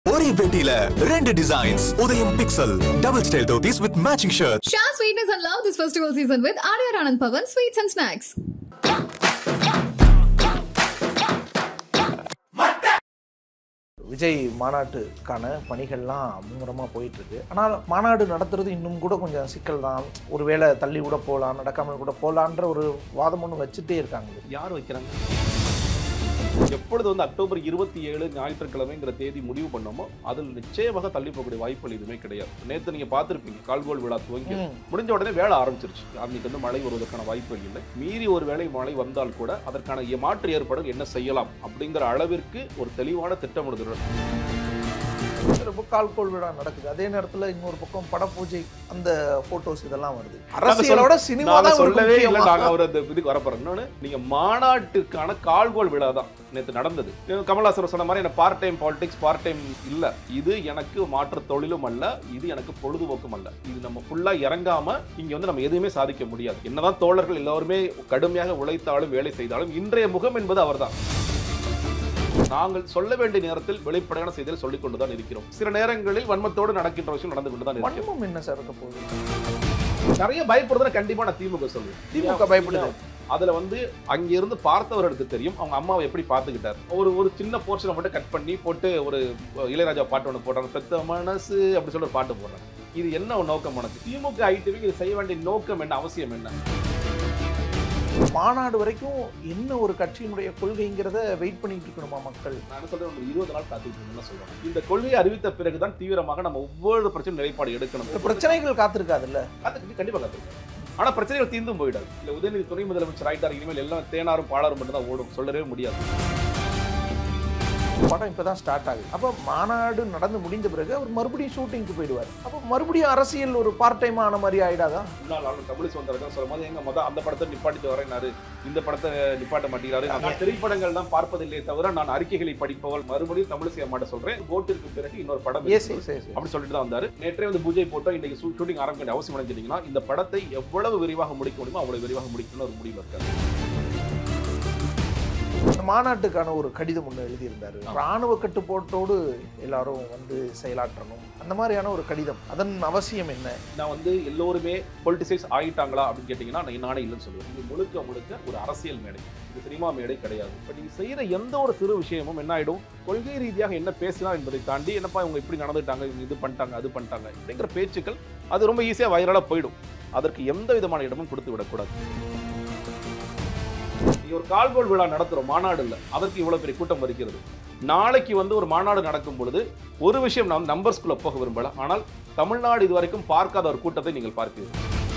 ஒரே பெட்டியில ரெண்டு designs Udhayam pixel double style dhotis with matching shirt Share sweetness and love this festival season with Arya Anand Pavan Sweets and Snacks. Vijay மாநாட்டுக்கான பணிகள்லாம் மும்முரமாக போயிட்டு இருக்கு ஆனால் மாநாடு நடத்துறது இன்னும் கூட கொஞ்சம் சிக்கல் தான் ஒருவேளை தள்ளி கூட போகலாம் நடக்காமல் கூட போகலான்ற ஒரு வாதம் ஒன்று வச்சுட்டே இருக்காங்க யார் வைக்கிறாங்க எப்பொழுது வந்து அக்டோபர் இருபத்தி ஏழு ஞாயிற்றுக்கிழமைங்கிற தேதி முடிவு பண்ணோமோ அதில் நிச்சயமாக தள்ளி போகக்கூடிய வாய்ப்புகள் எதுவுமே கிடையாது நேற்று நீங்க பார்த்திருப்பீங்க கால்கோல் விழா துவங்கி ம். முடிஞ்ச உடனே வேலை ஆரம்பிச்சிருச்சு அன்னைக்கு வந்து மழை வருவதற்கான வாய்ப்புகள் இல்லை மீறி ஒரு வேளை மழை வந்தால் கூட அதற்கான எ- மாற்று ஏற்பாடு என்ன செய்யலாம் அப்படிங்கிற அளவிற்கு ஒரு தெளிவான திட்டமிடுதல் ரொம்ப கால்கோள் விழா நடக்குது அதே நேரத்தில் இன்னொரு பக்கம் பட பூஜை அந்த போட்டோஸ் இதெல்லாம் வருது அரசியலோட சினிமா நாங்க தான் இவருக்கு சொல்லவே இல்லை முக்கியமா? நாங்க அவர் அந்த இதுக்கு வரப்போறோம் இன்னொன்னு நீங்க மாநாட்டுக்கான கால்கோல் விழா தான் நேற்று நடந்தது கமலாசர் சொன்ன மாதிரி எனக்கு part time politics part time இல்ல இது எனக்கு மாற்று தொழிலும் அல்ல இது எனக்கு பொழுதுபோக்கும் அல்ல இது நம்ம ஃபுல்லா இறங்காம இங்க வந்து நம்ம எதுவுமே சாதிக்க முடியாது என்னதான் தோழர்கள் எல்லாருமே கடுமையாக உழைத்தாலும் வேலை செய்தாலும் இன்றைய முகம் என்பது அவர்தான் நாங்கள் சொல்ல வேண்டிய நேரத்தில் வெளிப்படையான செய்தியை சொல்லிக் கொண்டுதான் இருக்கிறோம் சில நேரங்களில் வன்மத்தோடு நடக்கின்ற விஷயம் நடந்து கொண்டுதான் இருக்கிறோம் வன்மம் என்ன சார் இருக்க போகுது நிறைய பயப்படுறதுல கண்டிப்பா நான் திமுக சொல்லுவேன் திமுக பயப்படுது அதுல வந்து அங்க இருந்து பார்த்தவர்களுக்கு தெரியும் அவங்க அம்மாவை எப்படி பார்த்துக்கிட்டார் ஒரு ஒரு சின்ன போர்ஷனை மட்டும் கட் பண்ணி போட்டு ஒரு இளையராஜா பாட்டு ஒன்று போடுறாங்க பெத்த மனசு அப்படி சொல்லி ஒரு பாட்டு போடுறாங்க இது என்ன ஒரு நோக்கம் உனக்கு திமுக ஐடிவிக்கு இது செய்ய வேண்டிய நோக்கம் என்ன அவசியம் என்ன மாநாடு வரைக்கும் என்ன ஒரு கட்சியினுடைய கொள்கைங்கிறத வெயிட் பண்ணிட்டு இருக்கணுமா மக்கள் நான் என்ன சொல்றேன் ஒரு இருபது நாள் காத்துக்கிட்டு சொல்றேன் இந்த கொள்கையை அறிவித்த பிறகுதான் தீவிரமாக நம்ம ஒவ்வொரு பிரச்சனை நிலைப்பாடு இந்த எடுக்கணும் பிரச்சனைகள் காத்திருக்காதுல்ல காத்துக்கிட்டு கண்டிப்பா காத்துக்கிட்டு ஆனா பிரச்சனைகள் தீர்ந்தும் போயிடாது இல்ல உதயநிதி துணை முதலமைச்சர் ஆயிட்டார் இனிமேல் எல்லாம் தேனாரும் பாலாரும் மட்டும் தான் ஓடும் சொல்லவே முடியாது படம் இப்பதான் ஸ்டார்ட் ஆகுது அப்போ மாநாடு நடந்து முடிந்த பிறகு அவர் மறுபடியும் ஷூட்டிங்க்கு போயிடுவார் அப்போ மறுபடியும் அரசியல் ஒரு பார்ட் டைம் ஆன மாதிரி ஆயிடாதா முன்னாள் ஆளுநர் தமிழிசை வந்தாரு சொல்லும் போது எங்க மொதல் அந்த படத்தை நிப்பாட்டிட்டு வரேன்னாரு இந்த படத்தை நிப்பாட்ட மாட்டேங்கிறாரு நான் திரைப்படங்கள் தான் பார்ப்பதில்லையே தவிர நான் அறிக்கைகளை படிப்பவள் மறுபடியும் தமிழிசை அம்மாட்ட சொல்றேன் ஓட்டிற்கு பிறகு இன்னொரு படம் எஸ் இருக்கு. எஸ் எஸ் அப்படி சொல்லிட்டு தான் வந்தாரு நேற்றே வந்து பூஜை போட்டோம் இன்னைக்கு ஷூட்டிங் ஆரம்பிக்க வேண்டிய அவசியம் நினைச்சிட்டீங்கன்னா இந்த படத்தை எவ்வளவு விரிவாக முடிக்க முடியுமோ அவ்வளவு விரிவாக முடிக்கணும்னு ஒரு முடிவு இருக்காரு இந்த மாநாட்டுக்கான ஒரு கடிதம் ஒன்று எழுதியிருந்தாரு ராணுவ கட்டுப்பாட்டோடு எல்லாரும் வந்து செயலாற்றணும் அந்த மாதிரியான ஒரு கடிதம் அதன் அவசியம் என்ன நான் வந்து எல்லோருமே பொலிட்டிசைஸ் ஆயிட்டாங்களா அப்படின்னு கேட்டீங்கன்னா நான் நானே இல்லைன்னு சொல்லுவேன் இது முழுக்க முழுக்க ஒரு அரசியல் மேடை இது சினிமா மேடை கிடையாது இப்போ நீங்க செய்யற எந்த ஒரு சிறு விஷயமும் என்ன ஆயிடும் கொள்கை ரீதியாக என்ன பேசலாம் என்பதை தாண்டி என்னப்பா இவங்க இப்படி நடந்துட்டாங்க இவங்க இது பண்ணிட்டாங்க அது பண்ணிட்டாங்க அப்படிங்கிற பேச்சுக்கள் அது ரொம்ப ஈஸியாக வைரலாக போயிடும் அதற்கு எந்த விதமான இடமும் கொடுத்து விடக்கூடாது நீங்க ஒரு கால்கோல் விழா நடத்துறோம் மாநாடு இல்லை அதற்கு இவ்வளவு பெரிய கூட்டம் வருகிறது நாளைக்கு வந்து ஒரு மாநாடு நடக்கும் பொழுது ஒரு விஷயம் நான் நம்பர்ஸ்குள்ள போக விரும்பல ஆனால் தமிழ்நாடு இதுவரைக்கும் பார்க்காத ஒரு கூட்டத்தை நீங்கள் பார்ப்பீர்கள்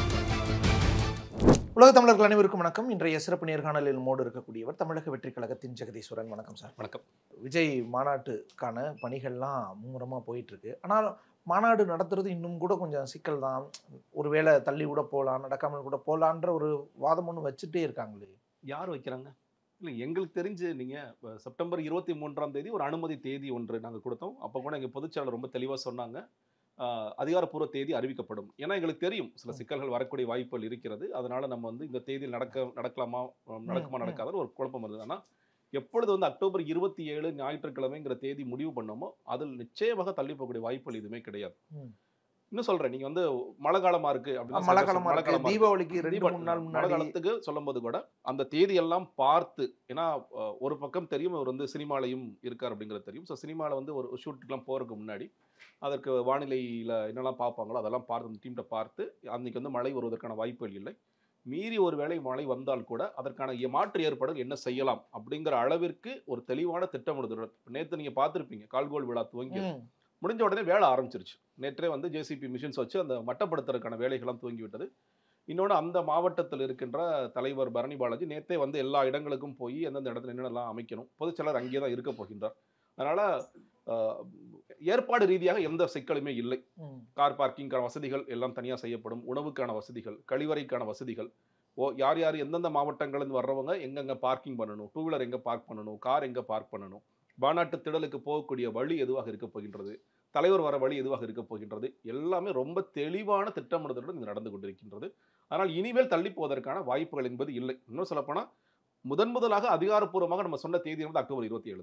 உலக தமிழர்கள் அனைவருக்கும் வணக்கம் இன்றைய சிறப்பு நேர்காணலில் மோடு இருக்கக்கூடியவர் தமிழக வெற்றி கழகத்தின் ஜெகதீஸ்வரன் வணக்கம் சார் வணக்கம் விஜய் மாநாட்டுக்கான பணிகள்லாம் மும்முரமாக போயிட்டு இருக்கு ஆனால் மாநாடு நடத்துறது இன்னும் கூட கொஞ்சம் சிக்கல் தான் ஒருவேளை தள்ளி கூட போகலாம் நடக்காமல் கூட போகலான்ற ஒரு வாதம் ஒன்று வச்சுட்டே இருக்காங்களே யார் வைக்கிறாங்க இல்லை எங்களுக்கு தெரிஞ்சு நீங்கள் செப்டம்பர் இருபத்தி மூன்றாம் தேதி ஒரு அனுமதி தேதி ஒன்று நாங்கள் கொடுத்தோம் அப்போ கூட எங்கள் பொதுச்செயலாளர் ரொம்ப தெளிவாக சொன்னாங்க ஆஹ், அதிகாரப்பூர்வ தேதி அறிவிக்கப்படும் ஏன்னா எங்களுக்கு தெரியும் சில சிக்கல்கள் வரக்கூடிய வாய்ப்புகள் இருக்கிறது அதனால நம்ம வந்து இந்த தேதியில் நடக்க நடக்கலாமா அஹ், நடக்குமா ம். நடக்காத ஒரு குழப்பம் இருந்தது ஆனால் எப்பொழுது வந்து அக்டோபர் இருபத்தி ஏழு ஞாயிற்றுக்கிழமைங்கிற தேதி முடிவு பண்ணோமோ அதில் நிச்சயமாக தள்ளி போகக்கூடிய வாய்ப்புகள் எதுவுமே கிடையாது ம். இன்னும் சொல்றேன் நீங்க வந்து மழை காலமா இருக்கு அப்படின்னு மழை சொல்ல- காலமா இருக்கு மழைக்காலமா இருக்கு. தீபாவளிக்கு ரெண்டு தீபா- மூணு நாள் மழை முன்னாடி காலத்துக்கு சொல்லும்போது கூட அந்த தேதியெல்லாம் பார்த்து ஏன்னா அஹ், ஒரு பக்கம் தெரியும் அவர் வந்து சினிமாலையும் இருக்கார் அப்படிங்கிறது தெரியும் ஸோ சினிமாவில் வந்து ஒரு ஷூட்டுக்கெலாம் போகிறதுக்கு முன்னாடி அதற்கு வானிலையில் என்னெல்லாம் பார்ப்பாங்களோ அதெல்லாம் பார்த்து அந்த டீம்கிட்ட பார்த்து அன்னைக்கு வந்து மழை வருவதற்கான வாய்ப்புகள் இல்லை மீறி ஒரு வேளை மழை வந்தால் கூட அதற்கான எ- மாற்று ஏற்பாடுகள் என்ன செய்யலாம் அப்படிங்கிற அளவிற்கு ஒரு தெளிவான திட்டமிடுதல் நேற்று நீங்கள் பார்த்துருப்பீங்க கால்கோல் விழா துவங்கி ம். முடிஞ்ச உடனே வேலை ஆரம்பிச்சிருச்சு நேற்றே வந்து ஜேசிபி மிஷின்ஸ் வச்சு அந்த மட்டப்படுத்துறதுக்கான வேலைகள்லாம் துவங்கி விட்டது இன்னொன்று அந்த மாவட்டத்தில் இருக்கின்ற தலைவர் பரணி பாலாஜி நேற்றே வந்து எல்லா இடங்களுக்கும் போய் எந்தெந்த இடத்துல என்னென்னலாம் அமைக்கணும் பொதுச்செயலர் அங்கே தான் இருக்க போகின்றார் அதனால் ஏற்பாடு ரீதியாக எந்த சிக்கலுமே இல்லை ம். கார் பார்க்கிங்கான வசதிகள் எல்லாம் தனியாக செய்யப்படும் உணவுக்கான வசதிகள் கழிவறைக்கான வசதிகள் ஓ யார் யார் எந்தெந்த மாவட்டங்கள்லேருந்து வர்றவங்க எங்கெங்கே பார்க்கிங் பண்ணணும் டூ வீலர் எங்கே பார்க் பண்ணணும் கார் எங்கே பார்க் பண்ணணும் மாநாட்டு திடலுக்கு போகக்கூடிய வழி எதுவாக இருக்க போகின்றது தலைவர் வர வழி எதுவாக இருக்க போகின்றது எல்லாமே ரொம்ப தெளிவான திட்டமிடுதலுடன் இது நடந்து கொண்டிருக்கின்றது ஆனால் இனிமேல் தள்ளி போவதற்கான வாய்ப்புகள் என்பது இல்லை இன்னும் சொல்லப்போனால் முதன் முதலாக அதிகாரப்பூர்வமாக நம்ம சொன்ன தேதி வந்து அக்டோபர் இருபத்தி ஏழு தான்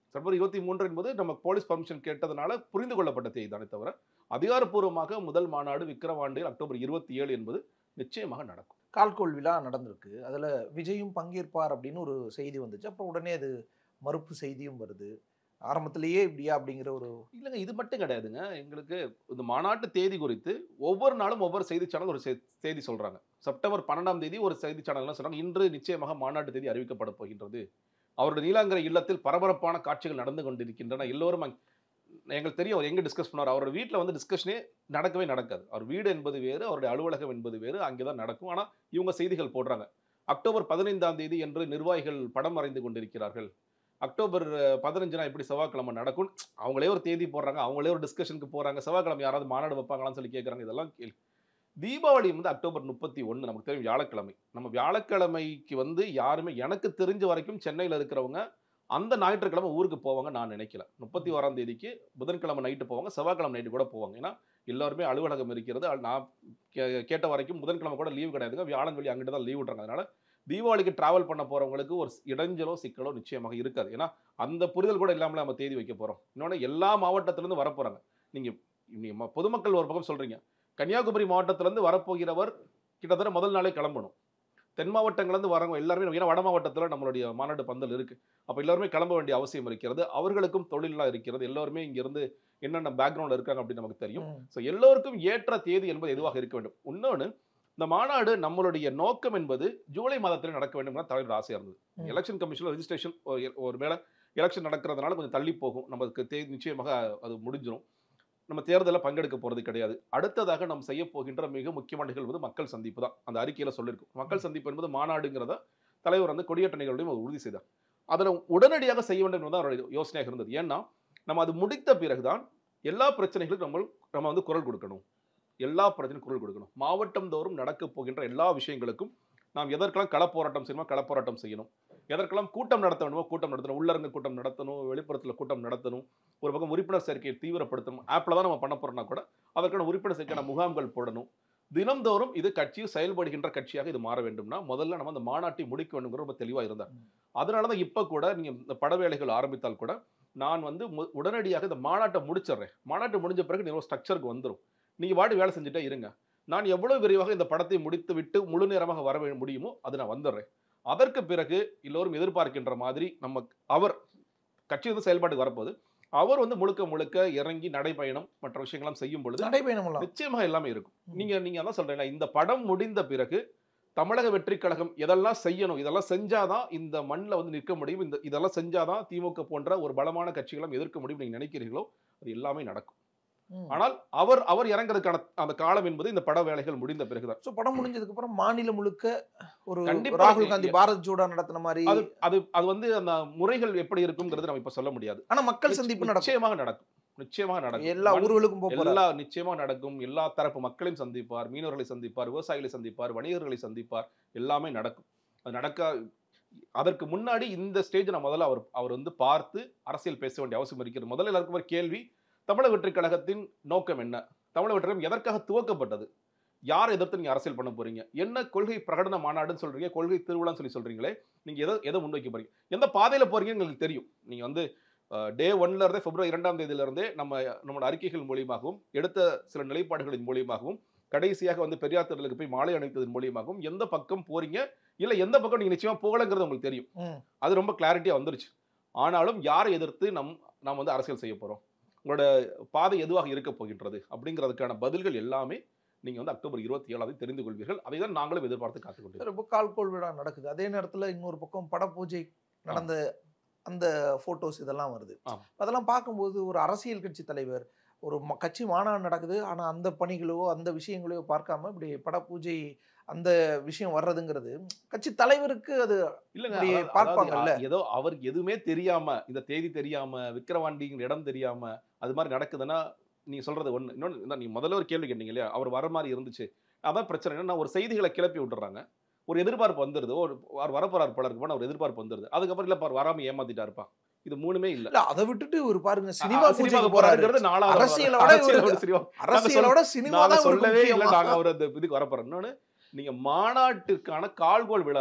செப்டம்பர் இருபத்தி மூன்று என்பது நம்ம போலீஸ் பர்மிஷன் கேட்டதுனால புரிந்து கொள்ளப்பட்ட தேதி தானே தவிர அதிகாரப்பூர்வமாக முதல் மாநாடு விக்கிரவாண்டில் அக்டோபர் இருபத்தி ஏழு என்பது நிச்சயமாக நடக்கும் கால்கோள் விழா நடந்திருக்கு அதில் விஜயும் பங்கேற்பார் அப்படின்னு ஒரு செய்தி வந்துச்சு அப்புறம் உடனே அது மறுப்பு செய்தியும் வருது ஆரம்பத்திலேயே இப்படியா அப்படிங்கிற ஒரு இல்லைங்க இது மட்டும் கிடையாதுங்க எங்களுக்கு இந்த மாநாட்டு தேதி குறித்து ஒவ்வொரு நாளும் ஒவ்வொரு செய்தி சேனல் ஒரு செ- செய்தி சொல்றாங்க செப்டம்பர் பன்னெண்டாம் தேதி ஒரு செய்தி சேனல் சொல்றாங்க இன்று நிச்சயமாக மாநாட்டு தேதி அறிவிக்கப்பட போகின்றது அவருடைய நீலாங்கரை இல்லத்தில் பரபரப்பான காட்சிகள் நடந்து கொண்டிருக்கின்றன எல்லோரும் அங்க- எங்களுக்கு தெரியும் அவர் எங்க டிஸ்கஸ் பண்ணார் அவரோட வீட்டில் வந்து டிஸ்கஷனே நடக்கவே நடக்காது அவர் வீடு என்பது வேறு அவருடைய அலுவலகம் என்பது வேறு அங்கே தான் நடக்கும் ஆனால் இவங்க செய்திகள் போடுறாங்க அக்டோபர் பதினைந்தாம் தேதி என்று நிர்வாகிகள் படம் வரைந்து கொண்டிருக்கிறார்கள் அக்டோபர் பதினஞ்சுனா எப்படி செவ்வாய்க்கிழமை நடக்கும் அவங்களே ஒரு தேதி போடுறாங்க அவங்களே ஒரு டிஸ்கஷனுக்கு போறாங்க செவ்வாய்க்கிழமை யாராவது மாநாடு வைப்பாங்களான்னு சொல்லி கேட்குறாங்க இதெல்லாம் கேள்வி தீபாவளி வந்து அக்டோபர் முப்பத்தி ஒன்று நமக்கு தெரியும் வியாழக்கிழமை நம்ம வியாழக்கிழமைக்கு வந்து யாருமே எனக்கு தெரிஞ்ச வரைக்கும் சென்னையில் இருக்கிறவங்க அந்த ஞாயிற்றுக்கிழமை ஊருக்கு போவாங்க நான் நினைக்கல முப்பத்தி ஓராம் தேதிக்கு புதன்கிழமை நைட்டு போவாங்க செவ்வாய்க்கிழமை நைட்டு கூட போவாங்க ஏன்னா எல்லாருமே அலுவலகம் இருக்கிறது அது நான் கே- கேட்ட வரைக்கும் புதன்கிழமை கூட லீவு கிடையாதுங்க வியாழன் வெளி அங்கிட்டு தான் லீவ் விட்றாங்க அதனால தீபாவளிக்கு டிராவல் பண்ண போறவங்களுக்கு ஒரு இடைஞ்சலோ சிக்கலோ நிச்சயமாக இருக்காது ஏன்னா அந்த புரிதல் கூட இல்லாமல் நம்ம தேதி வைக்க போறோம் இன்னொன்று எல்லா மாவட்டத்திலேருந்து வர போறாங்க நீங்க நீங்க ம- பொதுமக்கள் ஒரு பக்கம் சொல்றீங்க கன்னியாகுமரி மாவட்டத்திலேருந்து வரப்போகிறவர் கிட்டத்தட்ட முதல் நாளே கிளம்பணும் தென் மாவட்டங்கள்லேருந்து வரவங்க எல்லாருமே ஏன்னா வட மாவட்டத்தில் நம்மளுடைய மாநாடு பந்தல் இருக்கு அப்போ எல்லாருமே கிளம்ப வேண்டிய அவசியம் இருக்கிறது அவர்களுக்கும் தொழிலெலாம் இருக்கிறது எல்லாருமே இங்கிருந்து என்னென்ன பேக்ரவுண்ட் இருக்காங்க அப்படின்னு நமக்கு தெரியும் ம், ஸோ எல்லோருக்கும் ஏற்ற தேதி என்பது எதுவாக இருக்க வேண்டும் இன்னொன்று இந்த மாநாடு நம்மளுடைய நோக்கம் என்பது ஜூலை மாதத்தில் நடக்க வேண்டும் தான் தலைவர் ஆசையாக இருந்தது ம். எலெக்ஷன் கமிஷனில் ரெஜிஸ்ட்ரேஷன் ஒரு வேளை எலெக்ஷன் நடக்கிறதுனால கொஞ்சம் தள்ளி போகும் நமக்கு தேதி நிச்சயமாக அது முடிஞ்சிடும் நம்ம தேர்தலில் பங்கெடுக்க போகிறது கிடையாது அடுத்ததாக நாம் செய்ய போகின்ற மிக முக்கியமான நிகழ்வு மக்கள் சந்திப்பு தான் அந்த அறிக்கையில் சொல்லியிருக்கும் மக்கள் சந்திப்பு என்பது மாநாடுங்கிறத தலைவர் வந்து கொடியேற்ற நிகழ்வையும் அவர் உறுதி செய்தார் அதில் உடனடியாக செய்ய வேண்டும் என்பது அவருடைய யோசனையாக இருந்தது ஏன்னா நம்ம அது முடித்த பிறகுதான் எல்லா பிரச்சனைகளுக்கும் நம்ம நம்ம வந்து குரல் கொடுக்கணும் எல்லா பிரச்சனையும் குரல் கொடுக்கணும் மாவட்டம் தோறும் நடக்க போகின்ற எல்லா விஷயங்களுக்கும் நாம் எதற்கெல்லாம் களப்போராட்டம் செய்யணுமோ களப்போராட்டம் செய்யணும் எதற்கெல்லாம் கூட்டம் நடத்த வேண்டுமோ கூட்டம் நடத்தணும் உள்ளரங்க கூட்டம் நடத்தணும் வெளிப்புறத்தில் கூட்டம் நடத்தணும் ஒரு பக்கம் உறுப்பினர் சேர்க்கையை தீவிரப்படுத்தணும் ஆப்பில் தான் நம்ம பண்ண போறோம்னா கூட அதற்கான உறுப்பினர் சேர்க்கையான முகாம்கள் போடணும் தினம்தோறும் இது கட்சி செயல்படுகின்ற கட்சியாக இது மாற வேண்டும்னா முதல்ல நம்ம அந்த மாநாட்டை முடிக்க வேண்டுங்கிற ரொம்ப தெளிவாக இருந்தார் அதனால தான் இப்போ கூட நீங்கள் இந்த படவேளைகள் ஆரம்பித்தால் கூட நான் வந்து மு- உடனடியாக இந்த மாநாட்டை முடிச்சிடுறேன் மாநாட்டு முடிஞ்ச பிறகு நீங்கள் ஸ்ட்ரக்சருக்கு வந்துடும் நீங்கள் வாடி வேலை செஞ்சுட்டே இருங்க நான் எவ்வளவு விரைவாக இந்த படத்தை முடித்து விட்டு முழு நேரமாக வர வே- முடியுமோ அது நான் வந்துடுறேன் அதற்கு பிறகு எல்லோரும் எதிர்பார்க்கின்ற மாதிரி நம்ம அவர் கட்சி வந்து செயல்பாட்டுக்கு வரப்போகுது அவர் வந்து முழுக்க முழுக்க இறங்கி நடைபயணம் மற்ற விஷயங்கள்லாம் செய்யும் பொழுது நடைபயணம் எல்லாம் நிச்சயமாக எல்லாமே இருக்கும் ம். நீங்க நீங்க அதான் சொல்றீங்களா இந்த படம் முடிந்த பிறகு தமிழக வெற்றி கழகம் எதெல்லாம் செய்யணும் இதெல்லாம் செஞ்சாதான் இந்த மண்ணில் வந்து நிற்க முடியும் இந்த இதெல்லாம் செஞ்சாதான் திமுக போன்ற ஒரு பலமான கட்சிகளும் எதிர்க்க முடியும் நீங்க நினைக்கிறீர்களோ அது எல்லாமே நடக்கும் ம். ஆனால் அவர் அவர் இறங்குறதுக்கான அந்த காலம் என்பது இந்த பட வேலைகள் முடிந்த பிறகுதான் ஸோ படம் முடிஞ்சதுக்கு அப்புறம் மாநிலம் முழுக்க ஒரு கண்டிப்பா ராகுல் நீ- காந்தி பாரத் ஜோடா நடத்தின மாதிரி அது அது அது வந்து அந்த முறைகள் எப்படி இருக்குங்கிறது நம்ம இப்ப சொல்ல முடியாது ஆனா மக்கள் சந்திப்பு நடக்கும் நிச்சயமாக நடக்கும் நிச்சயமாக நடக்கும் எல்லா மண்- ஊர்களுக்கும் போக போறாரு. எல்லா நிச்சயமா நடக்கும் எல்லா தரப்பு மக்களையும் சந்திப்பார் மீனவர்களை சந்திப்பார் விவசாயிகளை சந்திப்பார் வணிகர்களை சந்திப்பார் எல்லாமே நடக்கும் அது நடக்க அதற்கு முன்னாடி இந்த ஸ்டேஜ் நான் முதல்ல அவர் அவர் வந்து பார்த்து அரசியல் பேச வேண்டிய அவசியம் இருக்கிறது முதல்ல எல்லாருக்கும் ஒரு கேள்வி தமிழக வெற்றி கழகத்தின் நோக்கம் என்ன தமிழக வெற்றி கழகம் எதற்காக துவக்கப்பட்டது யார் எதிர்த்து நீங்க அரசியல் பண்ண போறீங்க என்ன கொள்கை பிரகடன மாநாடுன்னு சொல்றீங்க கொள்கை திருவிழான்னு சொல்லி சொல்றீங்களே நீங்க எதை எதை முன்வைக்க போறீங்க எந்த பாதையில போறீங்கன்னு எங்களுக்கு தெரியும் நீங்க வந்து டே ஒன்ல இருந்தே பிப்ரவரி இரண்டாம் தேதியில இருந்தே நம்ம நம்மளோட அறிக்கைகள் மூலியமாகவும் எடுத்த சில நிலைப்பாடுகளின் மூலியமாகவும் கடைசியாக வந்து பெரியார் திடலுக்கு போய் மாலை அணித்ததன் மூலியமாகவும் எந்த பக்கம் போறீங்க இல்ல எந்த பக்கம் நீங்க நிச்சயமா போகலங்கிறது உங்களுக்கு தெரியும் ம். அது ரொம்ப கிளாரிட்டியா வந்துருச்சு ஆனாலும் யாரை எதிர்த்து நம் நாம் வந்து அரசியல் செய்ய போறோம் உங்களோட பாதை எதுவாக இருக்க போகின்றது அப்படிங்கிறதுக்கான பதில்கள் எல்லாமே நீங்க வந்து அக்டோபர் இருபத்தி ஏழாவது தெரிந்து கொள்வீர்கள் அதை தான் நாங்களும் எதிர்பார்த்து காத்துக்கொண்டிருக்கோம் ரொம்ப கால்கோள் விழா நடக்குது அதே நேரத்துல இன்னொரு பக்கம் பட பூஜை நடந்த அந்த போட்டோஸ் இதெல்லாம் வருது ஆமா. அதெல்லாம் பார்க்கும்போது ஒரு அரசியல் கட்சி தலைவர் ஒரு ம- கட்சி மாநாடு நடக்குது ஆனா அந்த பணிகளோ அந்த விஷயங்களையோ பார்க்காம இப்படி பட பூஜை அந்த விஷயம் வர்றதுங்கிறது கட்சி தலைவருக்கு அது இல்லங்க இப்படி அதாவது- பார்ப்பாங்கல்ல. அதாவது ஏதோ அவருக்கு எதுவுமே தெரியாம இந்த தேதி தெரியாம விக்கிரவாண்டிங்கிற இடம் தெரியாம அது மாதிரி நடக்குதுன்னா நீங்க சொல்றது ஒண்ணு இன்னொன்னு நீங்க முதல்ல ஒரு கேள்வி கேட்டீங்க இல்லையா அவர் வர மாதிரி இருந்துச்சு அதான் பிரச்சனை என்னன்னா ஒரு செய்திகளை கிளப்பி விட்டுறாங்க ஒரு எதிர்பார்ப்பு வந்துருது ஒரு அவர் வரப்போறாரு போல இருக்கு ஒரு எதிர்பார்ப்பு வந்துருது அதுக்கப்புறம் இல்ல பாரு வராம ஏமாத்திட்டாருப்பா இது மூணுமே இல்ல இல்ல அதை விட்டுட்டு ஒரு பாருங்க சினிமா அ- பூஜைக்கு சினிமாவுக்கு போறாரு போறாருங்கிறது நாலாவது அரசியலை அரசியலை விட விட இவருக்கு- சினிமா அரசியலோட சினிமா நாங்க தான் இவருக்கு சொல்லவே இல்லை முக்கியமா? நாங்க அவர் அந்த இதுக்கு வரப்போறோம் இன்னொன்னு நீங்க மாநாட்டுக்கான கால்கோல் விழா தான்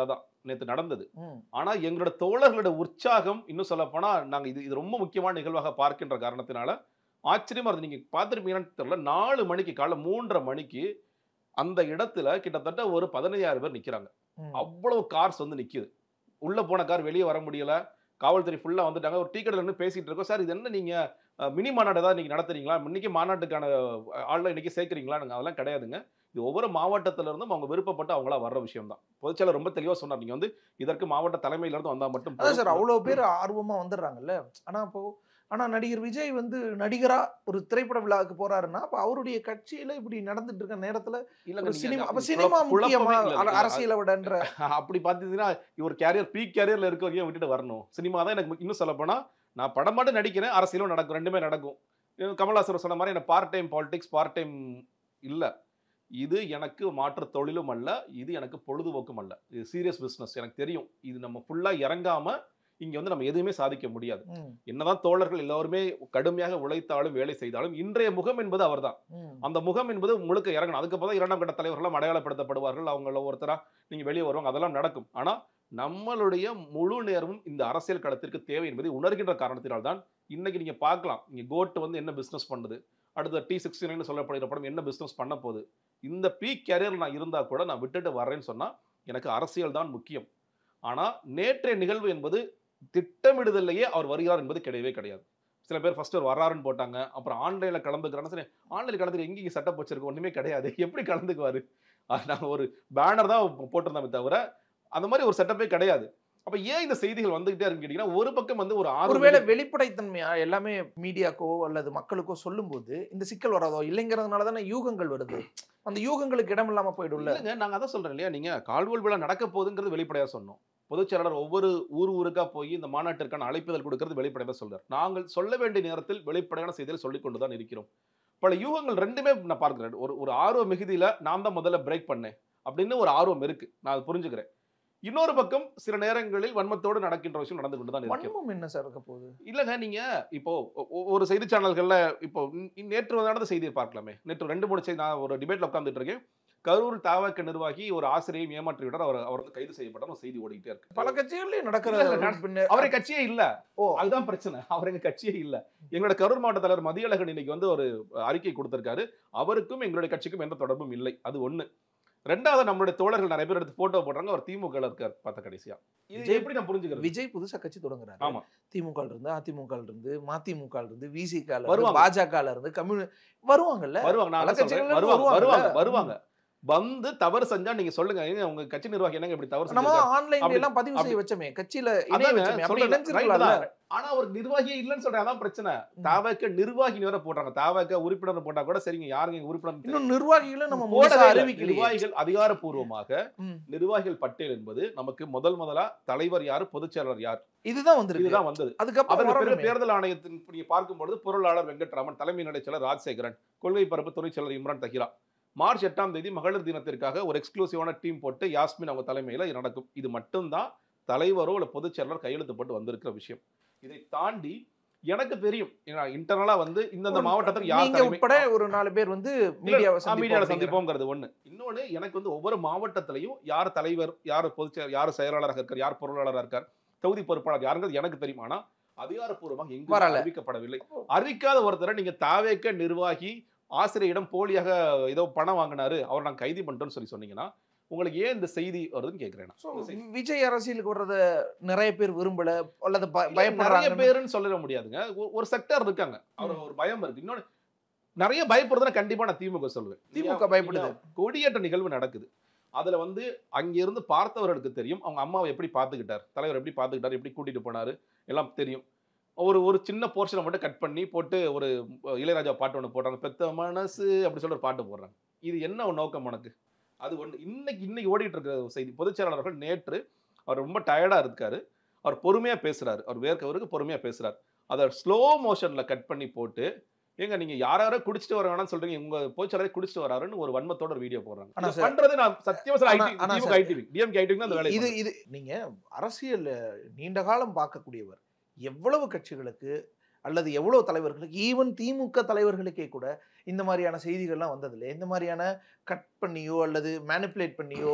நேற்று நடந்தது ம். ஆனா எங்களோட தோழர்களோட உற்சாகம் இன்னும் சொல்ல போனா நாங்க இது இது ரொம்ப முக்கியமான நிகழ்வாக பார்க்கின்ற காரணத்தினால ஆச்சரியமா இருந்து நீங்க பார்த்துருப்பீங்கன்னு தெரியல நாலு மணிக்கு காலைல மூன்றரை மணிக்கு அந்த இடத்துல கிட்டத்தட்ட ஒரு பதினையாயிரம் பேர் நிக்கிறாங்க ம். அவ்வளவு கார்ஸ் வந்து நிக்குது உள்ள போன கார் வெளியே வர முடியல காவல்துறை ஃபுல்லா வந்துட்டாங்க ஒரு டீ கடையில் நின்று பேசிட்டு இருக்கோம் சார் இது என்ன நீங்க அஹ், மினி மாநாடு ஏதாவது நீங்க நடத்துறீங்களா இன்னைக்கு மாநாட்டுக்கான அஹ், ஆள்லாம் இன்னைக்கு சேர்க்குறீங்களா அதெல்லாம் கிடையாதுங்க இது ஒவ்வொரு மாவட்டத்துல இருந்தும் அவங்க விருப்பப்பட்டு அவங்களா வர்ற விஷயம் தான் பொதுச்செயலர் ரொம்ப தெளிவா சொன்னார் நீங்க வந்து இதற்கு மாவட்ட தலைமையில இருந்து வந்தா மட்டும் அதான் சார் போதும். அவ்வளோ பேர் ஆர்வமா வந்துடுறாங்கல்ல ஆனா இப்போ ஆனா நடிகர் விஜய் வந்து நடிகரா ஒரு திரைப்பட விழாவுக்கு போறாருன்னா அப்ப அவருடைய கட்சியில இப்படி நடந்துட்டு இருக்க நேரத்துல இல்லங்க, ஒரு நீங்க சினிமா அது அப்ப குழப்ப- சினிமா குழப்பமே முக்கியமா இல்ல, அர- இல்ல. அரசியலை விடன்ற அப்படி பார்த்தீங்கன்னா இவர் கேரியர் பீக் கேரியர்ல இருக்க வரைக்கும் விட்டுட்டு வரணும் சினிமா தான் எனக்கு இன்னும் சொல்ல போனா நான் படம் மட்டும் நடிக்கிறேன் அரசியலும் நடக்கும் ரெண்டுமே நடக்கும் இது கமல்ஹாசன் சொன்ன மாதிரி என்ன part time politics part time இல்ல இது எனக்கு மாற்று தொழிலும் அல்ல இது எனக்கு பொழுதுபோக்கும் அல்ல இது சீரியஸ் பிசினஸ் எனக்கு தெரியும் இது நம்ம ஃபுல்லா இறங்காம இங்க வந்து நம்ம எதுவுமே சாதிக்க முடியாது ம், என்னதான் தோழர்கள் எல்லாருமே கடுமையாக உழைத்தாலும் வேலை செய்தாலும் இன்றைய முகம் என்பது அவர்தான் ம். அந்த முகம் என்பது முழுக்க இறங்கணும் அதுக்கப்புறம் தான் இரண்டாம் கட்ட தலைவர்கள்லாம் அடையாளப்படுத்தப்படுவார்கள் அவங்கள ஒருத்தரா நீங்க வெளியே வருவாங்க அதெல்லாம் நடக்கும் ஆனா நம்மளுடைய முழு நேரமும் இந்த அரசியல் களத்திற்கு தேவை என்பதை உணர்கின்ற காரணத்தினால் தான் இன்னைக்கு நீங்க பார்க்கலாம் நீங்க கோட் வந்து என்ன பிசினஸ் பண்ணுது அடுத்த டி சிக்ஸ்டி நைன் சொல்லப்படுகிற படம் என்ன பிசினஸ் பண்ண போகுது இந்த பீக் கேரியர் நான் இருந்தா கூட நான் விட்டுட்டு வர்றேன்னு சொன்னா எனக்கு அரசியல் தான் முக்கியம் ஆனா நேற்றைய நிகழ்வு என்பது திட்டமிடுதலையே அவர் வருகிறார் என்பது கிடையவே கிடையாது சில பேர் ஃபர்ஸ்ட் அவர் வர்றாருன்னு போட்டாங்க அப்புறம் ஆன்லைன்ல கலந்துக்கிறான்னு சரி ஆன்லைன் கலந்துக்கு எங்கேயும் செட்டப் வச்சிருக்கோம் ஒண்ணுமே கிடையாது எப்படி கலந்துக்குவாரு அஹ் நாங்க ஒரு பேனர் தான் போ- போட்டிருந்தோமே தவிர அந்த மாதிரி ஒரு செட்டப்பே கிடையாது அப்ப ஏன் இந்த செய்திகள் வந்துகிட்டே இருக்கு கேட்டீங்கன்னா ஒரு பக்கம் வந்து ஒரு ஆறு ஒருவேளை வெளிப்படைத்தன்மையா எல்லாமே மீடியாக்கோ அல்லது மக்களுக்கோ சொல்லும்போது இந்த சிக்கல் வராதோ இல்லைங்கிறதுனால தானே யூகங்கள் வருது அந்த யூகங்களுக்கு இடம் இல்லாம போயிடும்ல இல்லைங்க நாங்க அதான் சொல்றேன் இல்லையா நீங்க கால்வல் விழா நடக்க போகுதுங்கிறது வெளிப்படையா சொன்னோம் பொதுச் செயலாளர் ஒவ்வொரு ஊர் ஊருக்கா போய் இந்த மாநாட்டிற்கான அழைப்புதல் கொடுக்கறது வெளிப்படையா சொல்றார் நாங்கள் சொல்ல வேண்டிய நேரத்தில் வெளிப்படையான செய்திகளை சொல்லிக் கொண்டு தான் இருக்கிறோம் பல யூகங்கள் ரெண்டுமே நான் பார்க்கிறேன் ஒரு ஒரு ஆர்வ மிகுதியில நான் தான் முதல்ல பிரேக் பண்ணேன் அப்படின்னு ஒரு ஆர்வம் இருக்கு நான் அதை புரிஞ்சுக்கிறேன் இன்னொரு பக்கம் சில நேரங்களில் வன்மத்தோடு நடக்கின்ற விஷயம் நடந்து கொண்டு தான் இருக்கிறது வன்மம் என்ன சார் இருக்க போகுது இல்லைங்க நீங்க இப்போ ஒ- ஒ- ஒரு செய்தி சேனல்கள்ல இப்போ ந- நேற்று நடந்த செய்தியை பார்க்கலாமே நேற்று ரெண்டு மூணு செய்தி நான் ஒரு டிபேட்ல உட்காந்துட்டு இருக்கேன் கரூர் தாவக்க நிர்வாகி ஒரு ஆசிரியை ஏமாற்றி விட்டார் அவர் அவர் வந்து கைது செய்யப்பட்டார் ஒரு செய்தி ஓடிக்கிட்டே இருக்கு பல கட்சிகள்லயும் நடக்கிற இல்ல, இல்ல, நான் பின்ன- அவரை கட்சியே இல்ல ஓ. அதுதான் பிரச்சனை அவர் எங்க கட்சியே இல்ல எங்களோட கரூர் மாவட்ட தலைவர் மதியழகன் இன்னைக்கு வந்து ஒரு அறிக்கை கொடுத்திருக்காரு அவருக்கும் எங்களுடைய கட்சிக்கும் எந்த தொடர்பும் இல்லை அது ஒண்ணு ரெண்டாவது நம்மளுடைய தோழர்கள் நிறைய பேர் எடுத்து போட்டோ போடுறாங்க அவர் திமுக ல இருக்கார் பார்த்த கடைசியா இது விஜய் எப்படி நான் புரிஞ்சுக்கிறது விஜய் புதுசா கட்சி தொடங்குறாரு ஆமா. திமுக ல இருந்து அதிமுக ல இருந்து மதிமுக ல இருந்து விசிக ல இருந்து வருவாங்க. பாஜக ல இருந்து கம்யூனி வருவாங்கல்ல வருவாங்க நான் பல அதான் சொல்றேன். கட்சிகள்ல வருவாங்க வருவாங்கல்ல. வருவாங்க வருவாங்க வந்து தவறு செஞ்சா நீங்க சொல்லுங்க ஏங்க உங்க கட்சி நிர்வாகி என்னங்க இப்படி தவறு நம்ம செஞ்சிருக்காரு? ஆன்லைன்ல அப்படி- எல்லாம் பதிவு செய்ய வச்சோமே கட்சியில இணைய அதாங்க வச்சோமே அப்படி சொல்றேன். இணைஞ்சிருக்கலாம்ல right தான். ஆனா ஒரு நிர்வாகியே இல்லைன்னு சொல்றேன் அதான் பிரச்சனை தாவக்க நிர்வாகி வேற போடுறாங்க தாவக்க உறுப்பினர் போட்டா கூட சரிங்க யாருங்க இங்க உறுப்பினர் இன்னும் நிர்வாகிகளும் நம்ம போடவே முழுசா இல்லை. அறிவிக்கலையே நிர்வாகிகள் அதிகாரப்பூர்வமாக ம். நிர்வாகிகள் பட்டியல் என்பது நமக்கு முதல் முதலா தலைவர் யாரு பொதுச் செயலாளர் யார் இதுதான் வந்திருக்கு இதுதான் வந்தது அதுக்கப்புறம் அதற்கு பிறகு வரணுமே. தேர்தல் ஆணையத்தின் நீங்க பார்க்கும்பொழுது பொருளாளர் வெங்கட்ராமன் தலைமை நிலைச் செயலர் ராஜசேகரன் கொள்கை பரப்பு துணை செயலர் இம்ரான் தஹிரா மார்ச் எட்டாம் தேதி மகளிர் தினத்திற்காக ஒரு எக்ஸ்க்ளூசிவான டீம் போட்டு யாஸ்மின் அவங்க தலைமையில இது நடக்கும் இது மட்டும்தான் தலைவரோ இல்ல பொதுச் செயலர் கையெழுத்து போட்டு வந்திருக்கிற விஷயம் இதை தாண்டி எனக்கு தெரியும் இன்டர்னலா வந்து இந்தந்த மாவட்டத்துக்கு யார் நீங்க தலைமை உட்பட ஒரு நாலு பேர் வந்து மீடியாவை மீடியாவில் சந்திப்போம் சந்திப்போங்கிறது ஒண்ணு இன்னொன்னு எனக்கு வந்து ஒவ்வொரு மாவட்டத்திலையும் யார் தலைவர் யார் பொதுச் செயலர் யார் செயலாளராக இருக்கார் யார் பொருளாளராக இருக்கார் தொகுதி பொறுப்பாளர் யாருங்கிறது எனக்கு தெரியும் ஆனா அதிகாரப்பூர்வமாக எங்கும் வரல. அறிவிக்கப்படவில்லை அறிவிக்காத ஒருத்தரை நீங்க தாவேக்க நிர்வாகி ஆசிரியரிடம் போலியாக ஏதோ பணம் வாங்கினாரு அவர் நான் கைது பண்ணிட்டோம்னு சொல்லி சொன்னீங்கன்னா உங்களுக்கு ஏன் இந்த செய்தி வருதுன்னு கேட்கிறேன் நான். So, இந்த செய்தி. விஜய் அரசியலுக்கு வர்றத நிறைய பேர் விரும்பல அல்லது ப- இல்ல, நிறைய பயப்படுறாங்க பேருன்னு சொல்லிட முடியாதுங்க ஒரு- ஒரு செக்டர் இருக்காங்க அவர் ஒரு பயம் இருக்கு இன்னொன்னு நிறைய பயப்படுறதுனா கண்டிப்பா நான் திமுக சொல்லுவேன் திமுக பயப்படுது. நீங்க கொடியேற்ற நிகழ்வு நடக்குது அதுல வந்து அங்கிருந்து பார்த்தவர்களுக்கு தெரியும் அவங்க அம்மாவை எப்படி பார்த்துக்கிட்டார் தலைவர் எப்படி பார்த்துக்கிட்டார் எப்படி கூட்டிட்டு போனாரு எல்லாம் தெரியும் ஒரு ஒரு சின்ன போர்ஷனை மட்டும் கட் பண்ணி போட்டு ஒரு அஹ், இளையராஜா பாட்டு ஒன்று போடுறாங்க பெத்த மனசு அப்படி சொல்லி ஒரு பாட்டு போடுறாங்க இது என்ன ஒரு நோக்கம் உனக்கு அது ஒன்று இன்னைக்கு இன்னைக்கு ஓடிட்டு இருக்கிற ஒரு செய்தி பொதுச் செயலாளர்கள் நேற்று அவர் ரொம்ப டயர்டா இருக்காரு அவர் பொறுமையா பேசுறாரு அவர் வேர்க்கவருக்கு பொறுமையா பேசுறாரு அதை ஸ்லோ மோஷன்ல கட் பண்ணி போட்டு ஏங்க நீங்க யார் யாரோ குடிச்சிட்டு வர வேணாம்னு சொல்றீங்க உங்க பொதுச்செயலாளர் குடிச்சிட்டு வராருன்னு ஒரு வன்மத்தோட ஒரு வீடியோ போடுறாங்க ஆனா இதை சார், பண்றது நான் சத்தியமா சார் ஆனா- ஐடி ஆனா திமுக சார், ஐடிவி டிஎம்கே ஐடிவி தான் அந்த வேலை இது இது நீங்க அரசியல் நீண்ட காலம் பார்க்கக்கூடியவர் எவ்வளவு கட்சிகளுக்கு அல்லது எவ்வளவு தலைவர்களுக்கு ஈவன் திமுக தலைவர்களுக்கே கூட இந்த மாதிரியான செய்திகள்லாம் வந்ததில்லை இந்த மாதிரியான கட் பண்ணியோ அல்லது மேனிப்புலேட் பண்ணியோ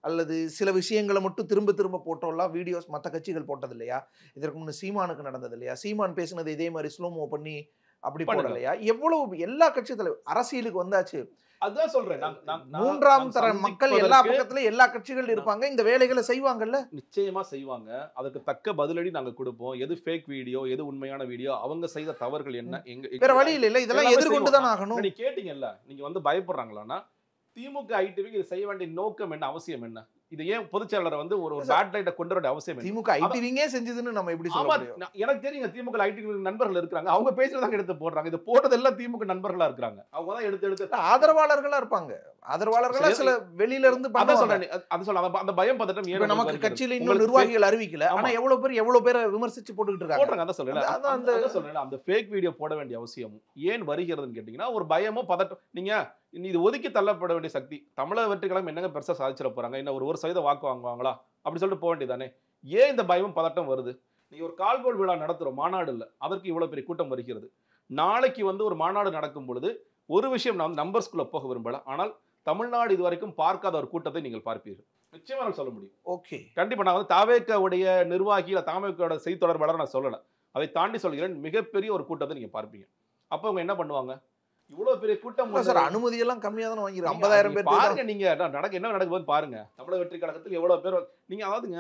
அல்லது சில விஷயங்களை மட்டும் திரும்ப திரும்ப போட்டோம்லாம் வீடியோஸ் மற்ற கட்சிகள் போட்டது இல்லையா இதற்கு முன்ன சீமானுக்கு நடந்தது இல்லையா சீமான் பேசுனது இதே மாதிரி ஸ்லோமோ பண்ணி அப்படி பண்ணுங்க. போடலையா எவ்வளவு எல்லா கட்சி தலைவர் அரசியலுக்கு வந்தாச்சு அதுதான் சொல்றேன் நான்- நான்- நான்- மூன்றாம் நான் தர மக்கள் எல்லா சந்திப்பதற்கு பக்கத்துல எல்லா கட்சிகள் இருப்பாங்க இந்த வேலைகளை செய்வாங்கல்ல நிச்சயமா செய்வாங்க அதுக்கு தக்க பதிலடி நாங்க கொடுப்போம் எது ஃபேக் வீடியோ எது உண்மையான வீடியோ அவங்க செய்த தவறுகள் என்ன எங்க வேற வழி இல்ல இதெல்லாம் எல்லாமே எதிர்கொண்டு தான் செய்வோம். ஆகணும் நீங்க கேட்டீங்கல்ல நீங்க வந்து பயப்படுறாங்களான்னா திமுக ஐடிவிக்கு இது செய்ய வேண்டிய நோக்கம் என்ன அவசியம் என்ன இது ஏன் பொதுச்செயலாளரை வந்து ஒரு ஒரு பேட் லைட்டை கொண்டு வர வேண்டிய அவசியம் என்ன திமுக ஐடிவிங்கே செஞ்சதுன்னு நம்ம எப்படி சொல்ல ஆமா முடியும் நான்- எனக்கு தெரியுங்க திமுக ஐடி நண்பர்கள் இருக்காங்க அவங்க பேசுறதாங்க எடுத்து போடுறாங்க இது போட்டது எல்லாம் திமுக நண்பர்களா இருக்காங்க அவங்க தான் எடுத்து எடுத்து ஆதரவாளர்களா இருப்பாங்க ஆதரவாளர்களா சரி. சில வெளியில இருந்து அதான் பண்ணுவாங்க. சொல்றேன் அது- அது சொல்ல அந்த- அந்த பயம் பதட்டம் ஏன் இப்ப நமக்கு உங்களுக்கு கட்சியில வருகிறது? இன்னும் உங்களுக்கு நிர்வாகிகள் அறிவிக்கல ஆனா ஆமா. எவ்வளவு பேர் எவ்வளவு பேரை விமர்சிச்சு போட்டுக்கிட்டு இருக்காங்க போடுறாங்க அதான் சொல்றேன் அந்த- அந்த அந்த- அந்த சொல்றேன் அந்த ஃபேக் வீடியோ போட வேண்டிய அவசியம் ஏன் வருகிறதுன்னு கேட்டீங்கன்னா ஒரு பயமோ பதட்டம் நீங்க இனி இது ஒதுக்கி தள்ளப்பட வேண்டிய சக்தி தமிழக வெற்றி கழகம் என்னங்க பெருசா சாதிச்சிட போறாங்க என்ன ஒரு ஒரு சதவீத வாக்கு வாங்குவாங்களா அப்படி சொல்லிட்டு போக வேண்டியதானே ஏன் இந்த பயமும் பதட்டம் வருது நீங்க ஒரு கால்கோள் விழா நடத்துறோம் மாநாடு இல்ல அதற்கு இவ்வளவு பெரிய கூட்டம் வருகிறது நாளைக்கு வந்து ஒரு மாநாடு நடக்கும் பொழுது ஒரு விஷயம் நான் நம்பர்ஸ்குள்ள போக விரும்பல ஆனால் தமிழ்நாடு இதுவரைக்கும் பார்க்காத ஒரு கூட்டத்தை நீங்கள் பார்ப்பீர்கள் நிச்சயமா நான் சொல்ல முடியும் ஓகே கண்டிப்பா நான் வந்து தாவேக்காவுடைய நிர்வாகி இல்ல தாவேக்காவோட செய்தி தொடர்பாளர் நான் சொல்லல அதை தாண்டி சொல்கிறேன் மிகப்பெரிய ஒரு கூட்டத்தை நீங்க பார்ப்பீங்க அப்ப அவங்க என்ன பண்ணுவாங்க இவ்வளவு பெரிய கூட்டம் சார் வந்து- அனுமதி எல்லாம் கம்மியா தானே வாங்கிரு நீங்க- ஐம்பதாயிரம் நீங்க பேர் தான். பாருங்க நீங்க நான் நடக்க என்ன நடக்குதுன்னு பாருங்க தமிழக வெற்றி கழகத்தில் எவ்வளவு பேர் வந்து- நீங்க அதாவதுங்க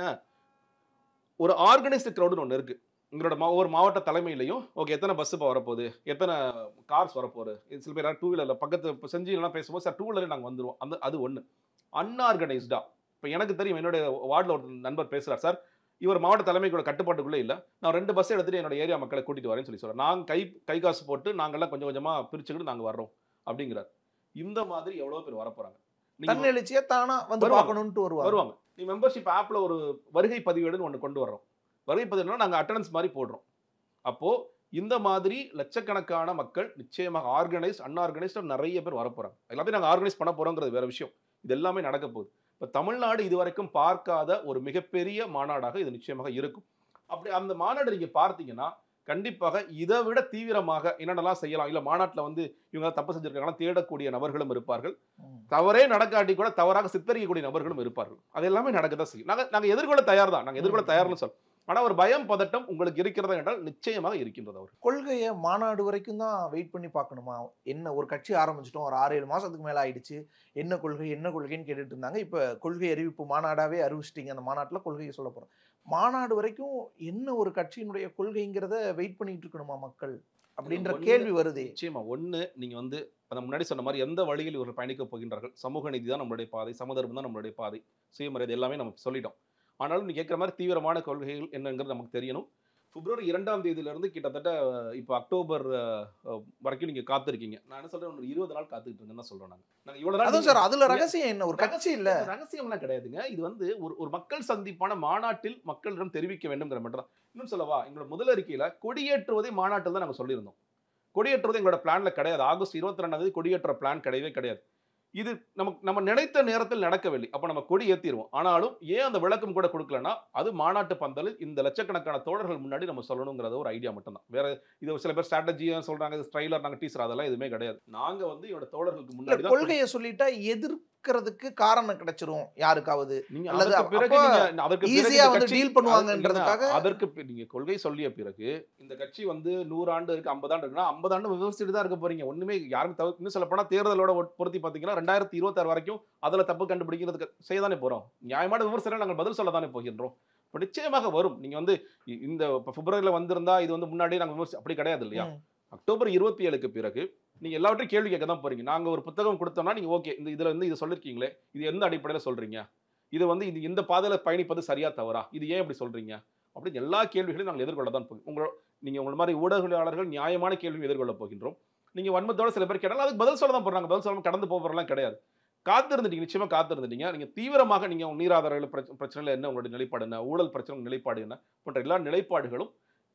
ஒரு ஆர்கனைஸ்டு க்ரௌடுன்னு ஒன்று இருக்கு உங்களோட மா ஒரு மாவட்ட தலைமையிலையும் ஓகே எத்தனை பஸ் இப்போ வரப்போகுது எத்தனை கார்ஸ் வரப்போகுது இது சில பேர் டூ வீலரில் பக்கத்து இப்போ செஞ்சிலாம் பேசும்போது சார் டூ வீலரில் நாங்கள் வந்துருவோம் அந்த அது ஒன்று அன்ஆர்கனைஸ்டா இப்போ எனக்கு தெரியும் என்னுடைய வார்டில் ஒரு நண்பர் பேசுகிறார் சார் இவர் மாவட்ட தலைமைக்கூட கட்டுப்பாட்டுக்குள்ளே இல்லை நான் ரெண்டு பஸ் எடுத்துட்டு என்னோட ஏரியா மக்களை கூட்டிட்டு வரேன்னு சொல்லி சொல்றேன் நாங்கள் கை கை காசு போட்டு நாங்கள்லாம் கொஞ்சம் கொஞ்சமாக பிரிச்சுக்கிட்டு நாங்கள் வர்றோம் அப்படிங்கிறார் இந்த மாதிரி எவ்வளோ பேர் வரப்போறாங்க நீங்க தன்னெழுச்சியா தானா வந்து வருவாங்க. பார்க்கணும்ட்டு வருவாங்க வருவாங்க நீ மெம்பர்ஷிப் ஆப்ல ஒரு வருகை பதிவேடுன்னு ஒன்று கொண்டு வர்றோம் வருகை பதிவேடுனா நாங்கள் அட்டண்டன்ஸ் மாதிரி போடுறோம் அப்போ இந்த மாதிரி லட்சக்கணக்கான மக்கள் நிச்சயமாக ஆர்கனைஸ் அன்ஆர்கனைஸ்டு நிறைய பேர் வரப்போறாங்க எல்லாத்தையும் நாங்கள் ஆர்கனைஸ் பண்ண போறோங்கிறது வேற விஷயம் இது எல்லாமே நடக்க போகுது இப்போ தமிழ்நாடு இதுவரைக்கும் பார்க்காத ஒரு மிகப்பெரிய மாநாடாக இது நிச்சயமாக இருக்கும் அப்படி அந்த மாநாடு நீங்க பார்த்தீங்கன்னா கண்டிப்பாக இதை விட தீவிரமாக என்னென்னலாம் செய்யலாம் இல்ல மாநாட்டில் வந்து இவங்க தப்பு செஞ்சிருக்காங்கன்னா தேடக்கூடிய நபர்களும் இருப்பார்கள் ம். தவறே நடக்காட்டி கூட தவறாக சித்தரிக்கக்கூடிய நபர்களும் இருப்பார்கள் அது எல்லாமே நடக்க தான் செய்யும் நாங்க நாங்க எதிர்கொள்ள தயார் தான் நாங்க எதிர்கொள்ள ம். தயார்னு சொல்றோம் ஆனா ஒரு பயம் பதட்டம் உங்களுக்கு இருக்கிறதா என்றால் நிச்சயமாக இருக்கின்றது அவர் கொள்கையை மாநாடு வரைக்கும் தான் வெயிட் பண்ணி பார்க்கணுமா என்ன ஒரு கட்சி ஆரம்பிச்சிட்டோம் ஒரு ஆறு ஏழு மாசத்துக்கு மேல ஆயிடுச்சு என்ன கொள்கை என்ன கொள்கைன்னு கேட்டுட்டு இருந்தாங்க இப்ப கொள்கை அறிவிப்பு மாநாடாவே அறிவிச்சிட்டீங்க அந்த மாநாட்டுல கொள்கையை சொல்ல போறோம் மாநாடு வரைக்கும் என்ன ஒரு கட்சியினுடைய கொள்கைங்கிறத வெயிட் பண்ணிட்டு இருக்கணுமா மக்கள் அப்படின்ற ஒண்ணு- கேள்வி வருதே நிச்சயமா ஒண்ணு நீங்க வந்து அந்த முன்னாடி சொன்ன மாதிரி எந்த வழியில் இவர்கள் பயணிக்க போகின்றார்கள் சமூக நீதி தான் நம்மளுடைய பாதை சமதர்மம் தான் நம்மளுடைய பாதை சுயமரியாதை எல்லாமே நம்ம சொல்லிட்டோம் ஆனாலும் நீ கேட்குற மாதிரி தீவிரமான கொள்கைகள் என்னங்கிறது நமக்கு தெரியணும் பிப்ரவரி இரண்டாம் தேதியிலிருந்து கிட்டத்தட்ட இப்போ அக்டோபர் அஹ், வரைக்கும் நீங்க காத்திருக்கீங்க நான் என்ன சொல்றேன் ஒரு இருபது நாள் காத்துக்கிட்டு இருங்கன்னு தான் சொல்றேன் நாங்க நாங்க இவ்வளவு நாள் அதுவும் நீங்க- சார் அதுல ரகசியம் என்ன ஒரு கட்சி இல்ல ரகசியம்லாம் கிடையாதுங்க இது வந்து ஒரு ஒரு மக்கள் சந்திப்பான மாநாட்டில் மக்களிடம் தெரிவிக்க வேண்டும்ங்கிற மட்டும் தான் இன்னும் சொல்லவா எங்களோட முதல் அறிக்கையில கொடியேற்றுவதை மாநாட்டில் தான் நாங்க சொல்லியிருந்தோம் கொடியேற்றுவது எங்களோட பிளான்ல கிடையாது ஆகஸ்ட் இருபத்தி ரெண்டாம் தேதி கொடியேற்ற பிளான் கிடையவே கிடையாது இது நமக்கு நம்ம நினைத்த நேரத்தில் நடக்கவில்லை அப்ப நம்ம கொடி ஏத்திடுவோம் ஆனாலும் ஏன் அந்த விளக்கம் கூட கொடுக்கலன்னா அது மாநாட்டு பந்தலில் இந்த லட்சக்கணக்கான தோழர்கள் முன்னாடி நம்ம சொல்லணுங்கிறத ஒரு ஐடியா மட்டும்தான் வேற இது சில பேர் ஸ்ட்ராட்டஜியா சொல்றாங்க இது ஸ்ட்ரைலர் நாங்க டீச்சர் அதெல்லாம் எதுவுமே கிடையாது நாங்க வந்து என்னோட தோழர்களுக்கு இல்ல, முன்னாடி தான் கொள்கையை சொல்லிட்டா எதிர்க்கிறதுக்கு காரணம் கிடைச்சிரும் யாருக்காவது நீங்க அல்லது அதற்கு பிறகு அப்போ நீங்க அதற்கு பிறகு ஈஸியா இந்த வந்து கட்சி- டீல் பண்ணுவாங்கன்றதுக்காக அதற்கு- அதற்கு பி- நீங்க கொள்கை சொல்லிய பிறகு இந்த கட்சி வந்து நூறு ஆண்டு இருக்கு ஐம்பது ஆண்டு இருக்குன்னா ஐம்பது ஆண்டு விமர்சிச்சுட்டு தான் இருக்க போறீங்க ஒண்ணுமே யாருக்கும் தவிர இன்னும் சொல்ல போனா தேர்தலோட ஒட்- பொருத்தி பாத்தீங்கன்னா ரெண்டாயிரத்தி இருபத்தாறு வரைக்கும் அதுல தப்பு கண்டுபிடிக்கிறதுக்கு செய்ய தானே போறோம் நியாயமான விமர்சனம் நாங்கள் பதில் சொல்ல தானே போகின்றோம் இப்போ நிச்சயமாக வரும் நீங்க வந்து இ- இந்த இப்ப பிப்ரவரியில வந்திருந்தா இது வந்து முன்னாடியே நாங்க விமர்சி அப்படி கிடையாது இல்லையா ம். அக்டோபர் இருபத்தி ஏழுக்கு பிறகு நீங்க எல்லாவற்றையும் கேள்வி கேட்க தான் போறீங்க நாங்க ஒரு புத்தகம் கொடுத்தோம்னா நீங்க ஓகே இந்த இதுல வந்து இது சொல்லிருக்கீங்களே இது எந்த அடிப்படையில சொல்றீங்க இது வந்து இது இந்த பாதையில பயணிப்பது சரியா தவறா இது ஏன் இப்படி சொல்றீங்க அப்படின்னு எல்லா கேள்விகளையும் நாங்கள் எதிர்கொள்ள தான் போகிறோம் உங்களோட நீங்க உங்களை மாதிரி ஊடகவியலாளர்கள் நியாயமான கேள்வி எதிர்கொள்ள போகின்றோம் நீங்க வன்மத்தோட சில பேர் கேட்டாலும் அதுக்கு பதில் சொல்ல தான் போறாங்க பதில் சொல்லாம கடந்து போகிறலாம் கிடையாது காத்திருந்துட்டீங்க நிச்சயமா காத்திருந்துட்டீங்க நீங்க தீவிரமாக நீங்க நீராதாரங்கள் பிரச்ச- பிரச்சனையில என்ன உங்களுடைய நிலைப்பாடு என்ன ஊழல் பிரச்சனை உங்க நிலைப்பாடு என்ன போன்ற எல்லா நிலைப்பாடுகளும்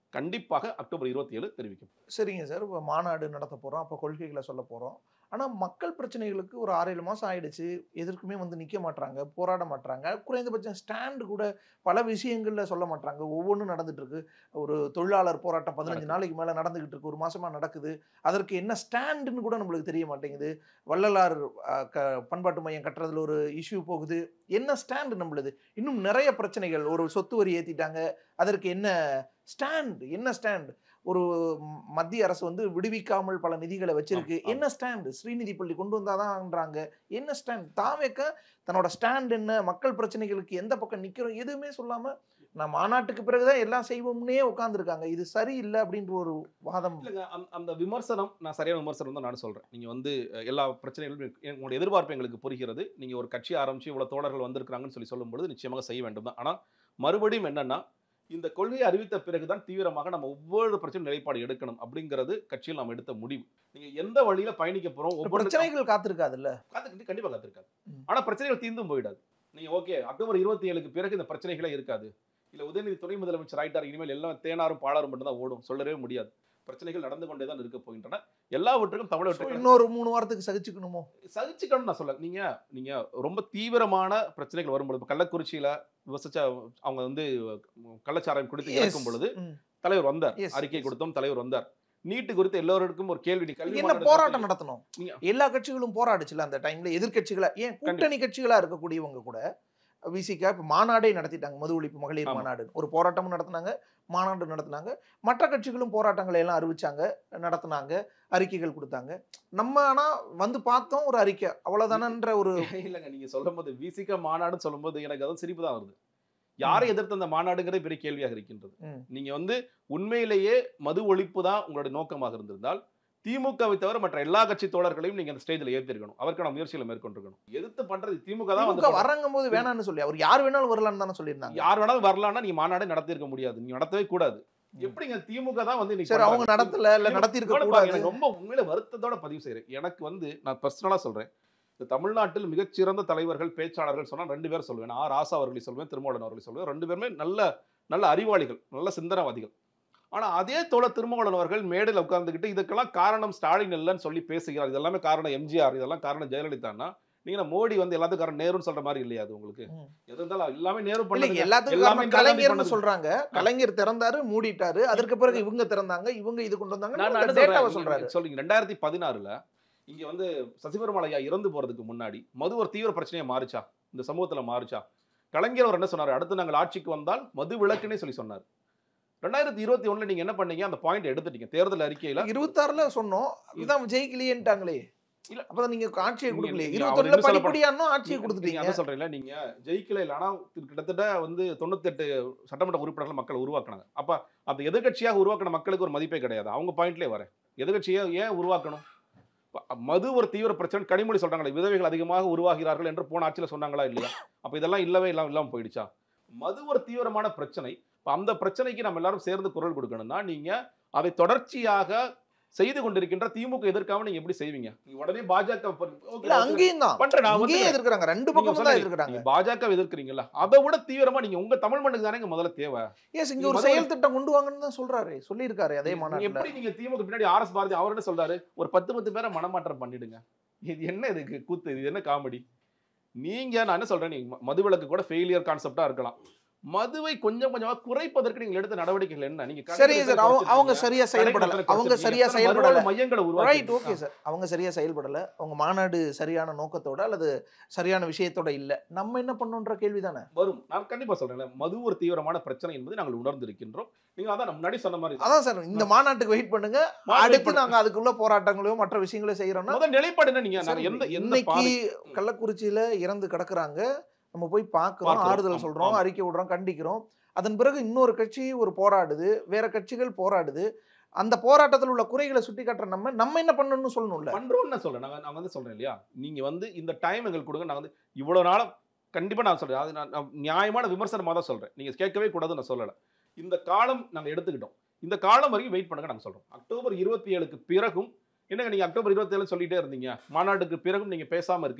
கண்டிப்பாக அக்டோபர் இருபத்தி ஏழு தெரிவிக்கும் சரிங்க சார் இப்போ மாநாடு நடத்த போகிறோம் அப்போ கொள்கைகளை சொல்ல போகிறோம் ஆனால் மக்கள் பிரச்சனைகளுக்கு ஒரு ஆறு ஏழு மாதம் ஆயிடுச்சு எதற்குமே வந்து நிற்க மாட்றாங்க போராட மாட்றாங்க குறைந்தபட்சம் ஸ்டாண்டு கூட பல விஷயங்களில் சொல்ல மாட்றாங்க ஒவ்வொன்றும் நடந்துட்டு இருக்கு ஒரு தொழிலாளர் போராட்டம் பதினஞ்சு நடக்குது. நாளைக்கு மேலே நடந்துகிட்டு இருக்கு ஒரு மாசமா நடக்குது அதற்கு என்ன ஸ்டாண்டுன்னு கூட நம்மளுக்கு தெரிய மாட்டேங்குது வள்ளலார் அஹ், க பண்பாட்டு மையம் கட்டுறதுல ஒரு இஷ்யூ போகுது என்ன ஸ்டாண்டு நம்மளுது இன்னும் நிறைய பிரச்சனைகள் ஒரு சொத்து வரி ஏற்றிட்டாங்க அதற்கு என்ன ஸ்டாண்ட் என்ன ஸ்டாண்ட் ஒரு ம், மத்திய அரசு வந்து விடுவிக்காமல் பல நிதிகளை வச்சிருக்கு ஆமா, ஆமா. என்ன ஸ்டாண்டு ஸ்ரீநிதி பள்ளி கொண்டு வந்தாதான்ன்றாங்க என்ன ஸ்டாண்ட் தாவேக்க தன்னோட ஸ்டாண்ட் என்ன மக்கள் பிரச்சனைகளுக்கு எந்த பக்கம் நிக்கிறோம் எதுவுமே சொல்லாம நான் மாநாட்டுக்கு பிறகுதான் எல்லாம் செய்வோம்னே உட்காந்துருக்காங்க இது சரியில்லை அப்படின்ற ஒரு வாதம் இல்லைங்க அந்த- அந்த விமர்சனம் நான் சரியான விமர்சனம் தான் நான் சொல்றேன் நீங்க வந்து அஹ், எல்லா பிரச்சனைகளும் எங்க- உங்களுடைய எதிர்பார்ப்பு எங்களுக்கு புரிகிறது நீங்க ஒரு கட்சி ஆரம்பிச்சு இவ்வளவு தோழர்கள் வந்திருக்காங்கன்னு சொல்லி சொல்லும்பொழுது நிச்சயமாக செய்ய வேண்டும் தான் ஆனா மறுபடியும் என்னன்னா இந்த கொள்கையை அறிவித்த பிறகுதான் தீவிரமாக நம்ம ஒவ்வொரு பிரச்சனை நிலைப்பாடு எடுக்கணும் அப்படிங்கிறது கட்சியில் நாம் எடுத்த முடிவு நீங்க எந்த வழியில பயணிக்க போறோம் ஒவ்வொரு பிரச்சனைகள் காத்திருக்காதுல்ல காத்துக்கிட்டு கண்டிப்பா காத்திருக்காது ம். ஆனா பிரச்சனைகள் தீர்ந்தும் போயிடாது நீங்க ஓகே அக்டோபர் இருபத்தி ஏழுக்கு பிறகு இந்த பிரச்சனைகளே இருக்காது இல்ல உதயநிதி துணை முதலமைச்சர் ஆயிட்டார் இனிமேல் எல்லாம் தேனாரும் பாலாரும் மட்டும் தான் ஓடும் சொல்லவே முடியாது பிரச்சனைகள் நடந்து கொண்டே தான் இருக்க போகின்றன எல்லாவற்றுக்கும் So, தமிழக இன்னொரு மூணு வாரத்துக்கு சகிச்சுக்கணுமோ சகிச்சுக்கணும் நான் சொல்ல நீங்க நீங்க ரொம்ப தீவிரமான பிரச்சனைகள் வரும்பொழுது இப்ப கள்ளக்குறிச்சியில விவசாய அவங்க வந்து கள்ளச்சாராயம் குடித்து Yes. இறக்கும் பொழுது ம். தலைவர் வந்தார் Yes, அறிக்கை yes. கொடுத்தோம் தலைவர் வந்தார் நீட்டு குறித்து எல்லோருக்கும் ஒரு கேள்வி நீ கல்வி என்ன மாநாடு போராட்டம் நடத்தி- நடத்தணும் நீங்க- எல்லா கட்சிகளும் போராடுச்சுல அந்த டைம்ல எதிர்க்கட்சிகளா ஏன் கூட்டணி கட்சிகளா இருக்கக்கூடியவங்க கூட விசிகா இப்ப மாநாடே நடத்திட்டாங்க மது ஒழிப்பு மகளிர் ஆமா. மாநாடு ஒரு போராட்டமும் நடத்தினாங்க மாநாடு நடத்தினாங்க மற்ற கட்சிகளும் போராட்டங்களை எல்லாம் அறிவிச்சாங்க நடத்தினாங்க அறிக்கைகள் கொடுத்தாங்க நம்ம ஆனா வந்து பார்த்தோம் ஒரு அறிக்கை அவ்வளவுதானன்ற ஒரு இல்லைங்க நீங்க சொல்லும் போது விசிக மாநாடுன்னு சொல்லும்போது எனக்கு அதுவும் சிரிப்பு தான் வருது யாரை எதிர்த்து அந்த மாநாடுங்கிறதே பெரிய கேள்வியாக இருக்கின்றது ம். நீங்க வந்து உண்மையிலேயே மது ஒழிப்பு தான் உங்களுடைய நோக்கமாக இருந்திருந்தால் திமுகவை தவிர மற்ற எல்லா கட்சி தோழர்களையும் நீங்க அந்த ஸ்டேஜ்ல ஏற்றிருக்கணும் அவருக்கான முயற்சிகளை மேற்கொண்டிருக்கணும் எதிர்த்து பண்றது திமுக தான் வந்து திமுக பண்ணணும். வரங்கும் போது வேணாம்னு சொல்லி அவர் யார் வேணாலும் வரலாம்னு தானே சொல்லியிருந்தாங்க யார் வேணாலும் வரலாம்னா நீங்க மாநாடு நடத்தியிருக்க முடியாது நீங்க நடத்தவே கூடாது ம். எப்படிங்க திமுக தான் வந்து இன்னைக்கு சரி அவங்க பண்றாங்க. நடத்தல இல்ல திமுக நடத்தி இருக்க கவனிப்பாங்க, கூடாது எனக்கு ரொம்ப உண்மையில வருத்தத்தோட பதிவு செய்றேன் எனக்கு வந்து நான் பர்சனலா சொல்றேன் இந்த தமிழ்நாட்டில் மிகச்சிறந்த தலைவர்கள் பேச்சாளர்கள் சொன்னா ரெண்டு பேர் சொல்லுவேன் ஆர் ராசா அவர்களை சொல்லுவேன் திருமாவளவன் அவர்களை சொல்லுவேன் ரெண்டு பேருமே நல்ல நல்ல அறிவாளிகள் நல்ல சிந்தனவாதிகள் ஆனா அதே தோழ திருமாவளவன் அவர்கள் மேடையில் உட்கார்ந்துக்கிட்டு இதுக்கெல்லாம் காரணம் ஸ்டாலின் இல்லைன்னு சொல்லி பேசுகிறார் இது எல்லாமே காரணம் எம்ஜிஆர் இதெல்லாம் காரணம் ஜெயலலிதான்னா நீங்க மோடி வந்து எல்லாத்துக்கும் காரணம் நேருன்னு சொல்ற மாதிரி இல்லையா அது உங்களுக்கு ம். எது இருந்தாலும் எல்லாமே நேரு இல்ல பண்ணது எல்லாத்துக்கும் எல்லாமே காரணம் இந்திரா காந்தி கலைஞர்னு பண்ணது. சொல்றாங்க கலைஞர் திறந்தாரு மூடிட்டாரு அதற்கு பிறகு இவங்க திறந்தாங்க இவங்க இது கொண்டு நான் வந்தாங்க என்ன டேட்டாவை சொல்றேன், சொல்றாரு நீங்க சொல்றீங்க ரெண்டாயிரத்தி பதினாறுல இங்க வந்து சசிபெருமாள் ஐயா இறந்து போறதுக்கு முன்னாடி மது ஒரு தீவிர பிரச்சனையா மாறுச்சா இந்த சமூகத்துல மாறுச்சா கலைஞர் அவர் என்ன சொன்னாரு அடுத்து நாங்கள் ஆட்சிக்கு வந்தால் மது விளக்குன்னே சொல்லி சொன்னார் ரெண்டாயிரத்தி இருபத்தி ஒண்ணுல நீங்க என்ன பண்ணீங்க அந்த பாயிண்ட் எடுத்துட்டீங்க தேர்தல் அறிக்கையில இருபத்தாறுல சொன்னோம் இதுதான் ஜெயிக்கலையேன்ட்டாங்களே இல்ல. அப்பதான் நீங்க ஆட்சியை நீங்க- கொடுக்கலையே நீங்க இருபத்தொன்னுல அவர் என்ன சொல்ல படிப்படியானோ ஆட்சியை நீங்க- கொடுத்துட்டீங்க நீங்க என்ன சொல்றீங்களா நீங்க ஜெயிக்கல இல்ல ஆனா கிட்டத்தட்ட வந்து தொண்ணூத்தெட்டு சட்டமன்ற உறுப்பினர்கள் மக்கள் உருவாக்குனாங்க அப்ப அந்த எதிர்க்கட்சியாக உருவாக்கின மக்களுக்கு ஒரு மதிப்பே கிடையாது அவங்க பாயிண்ட்லயே வரேன் எதிர்க்கட்சியை ஏன் உருவாக்கணும் ப- மது ஒரு தீவிர பிரச்சனை கனிமொழி சொல்றாங்களே விதவைகள் அதிகமாக உருவாகிறார்கள் என்று போன ஆட்சியில சொன்னாங்களா இல்லையா அப்ப இதெல்லாம் இல்லவே இல்லாம இல்லாம போயிடுச்சா மது ஒரு தீவிரமான பிரச்சனை இப்ப அந்த பிரச்சனைக்கு நம்ம எல்லாரும் சேர்ந்து குரல் கொடுக்கணும்னா நீங்க அதை தொடர்ச்சியாக செய்து கொண்டிருக்கின்ற திமுக எதிர்க்காம நீங்க எப்படி செய்வீங்க நீங்க உடனே பாஜக இல்ல அங்கேயும் தான் பண்றேன் நான் அங்கேயும் வந்து எதிர்க்கிறாங்க ரெண்டு நீங்க பக்கமும் தான் சொல்றீங்க, எதிர்க்கிறாங்க நீங்க பாஜக எதிர்க்கிறீங்கல்ல அதை விட தீவிரமா நீங்க உங்க தமிழ் மண்ணுக்கு தானே முதல்ல தேவை எஸ் இங்க நீங்க ஒரு முதல்ல- செயல் திட்டம் கொண்டு வாங்கன்னு தான் சொல்றாரு சொல்லியிருக்காரு அதே நீங்க மாநாட்டுல எப்படி நீங்க திமுக பின்னாடி ஆர் எஸ் பாரதி அவர் என்ன சொல்றாரு ஒரு பத்து பத்து பேரை மனமாற்றம் பண்ணிடுங்க இது என்ன இதுக்கு கூத்து இது என்ன காமெடி நீங்க நான் என்ன சொல்றேன் நீங்க ம- மதுவிலக்கு கூட ஃபெயிலியர் கான்செப்டா இருக்கலாம் மதுவை கொஞ்சம் கொஞ்சமா குறைப்பதற்கு நீங்க எடுத்த நடவடிக்கைகள் என்ன நீங்க சரிங்க சார் அவங்க அவங்க குறைச்சிருக்கீங்க. சரியா செயல்படல கடைகளை அவங்க குறைச்சிருக்கீங்க. சரியா எத்தனை செயல்படல மறுவாழ்வு மையங்களை ரைட் உருவாக்கி ஓகே சார் அவங்க சரியா செயல்படல அவங்க மாநாடு சரியான நோக்கத்தோட அல்லது சரியான விஷயத்தோட இல்ல நம்ம என்ன பண்ணோன்ற கேள்விதானே வரும் நான் கண்டிப்பா சொல்றேன் மது ஒரு தீவிரமான பிரச்சனை என்பதை நாங்கள் உணர்ந்திருக்கின்றோம் நீங்க அதான் நான் முன்னாடி சொன்ன மாதிரி அதான் சார் இந்த மாநாட்டுக்கு வெயிட் பண்ணுங்க மாநாடு அடுத்து பண்ண- நாங்க அதுக்குள்ள போராட்டங்களோ மற்ற விஷயங்களோ செய்யறோம்னா முதல் நிலைப்பாடு என்ன நீங்க நாங்க சரி, எந்த எந்த இன்னைக்கு பாதை- கள்ளக்குறிச்சியில இறந்து கிடக்குறாங்க நம்ம போய் பார்க்கிறோம் பார்க்கிறோம். ஆறுதல் ஆமா, சொல்றோம் ஆமா. அறிக்கை விடுறோம் கண்டிக்கிறோம் அதன் பிறகு இன்னொரு கட்சி ஒரு போராடுது வேற கட்சிகள் போராடுது அந்த போராட்டத்தில் உள்ள குறைகளை சுட்டி காட்டுற நம்ம நம்ம என்ன பண்ணணும்னு சொல்லணும்ல பண்றோம்னு நான் சொல்றேன் நாங்க நான் வந்து சொல்றேன் இல்லையா நீங்க வந்து இந்த டைம் எங்களுக்கு கொடுங்க நான் வந்து இவ்வளவு நாளும் கண்டிப்பா நான் சொல்றேன் அது நான் நான் நியாயமான விமர்சனமா தான் சொல்றேன் நீங்க கேட்கவே கூடாது நான் சொல்லல இந்த காலம் நாங்க எடுத்துக்கிட்டோம் இந்த காலம் வரைக்கும் வெயிட் பண்ணுங்க நாங்க சொல்றோம் அக்டோபர் இருபத்தி ஏழுக்கு பிறகும் என்னங்க நீங்க அக்டோபர் இருபத்தி ஏழு சொல்லிட்டே இருந்தீங்க மாநாட்டுக்கு பிறகும் நீங்க பேசாம இருக்கீங்க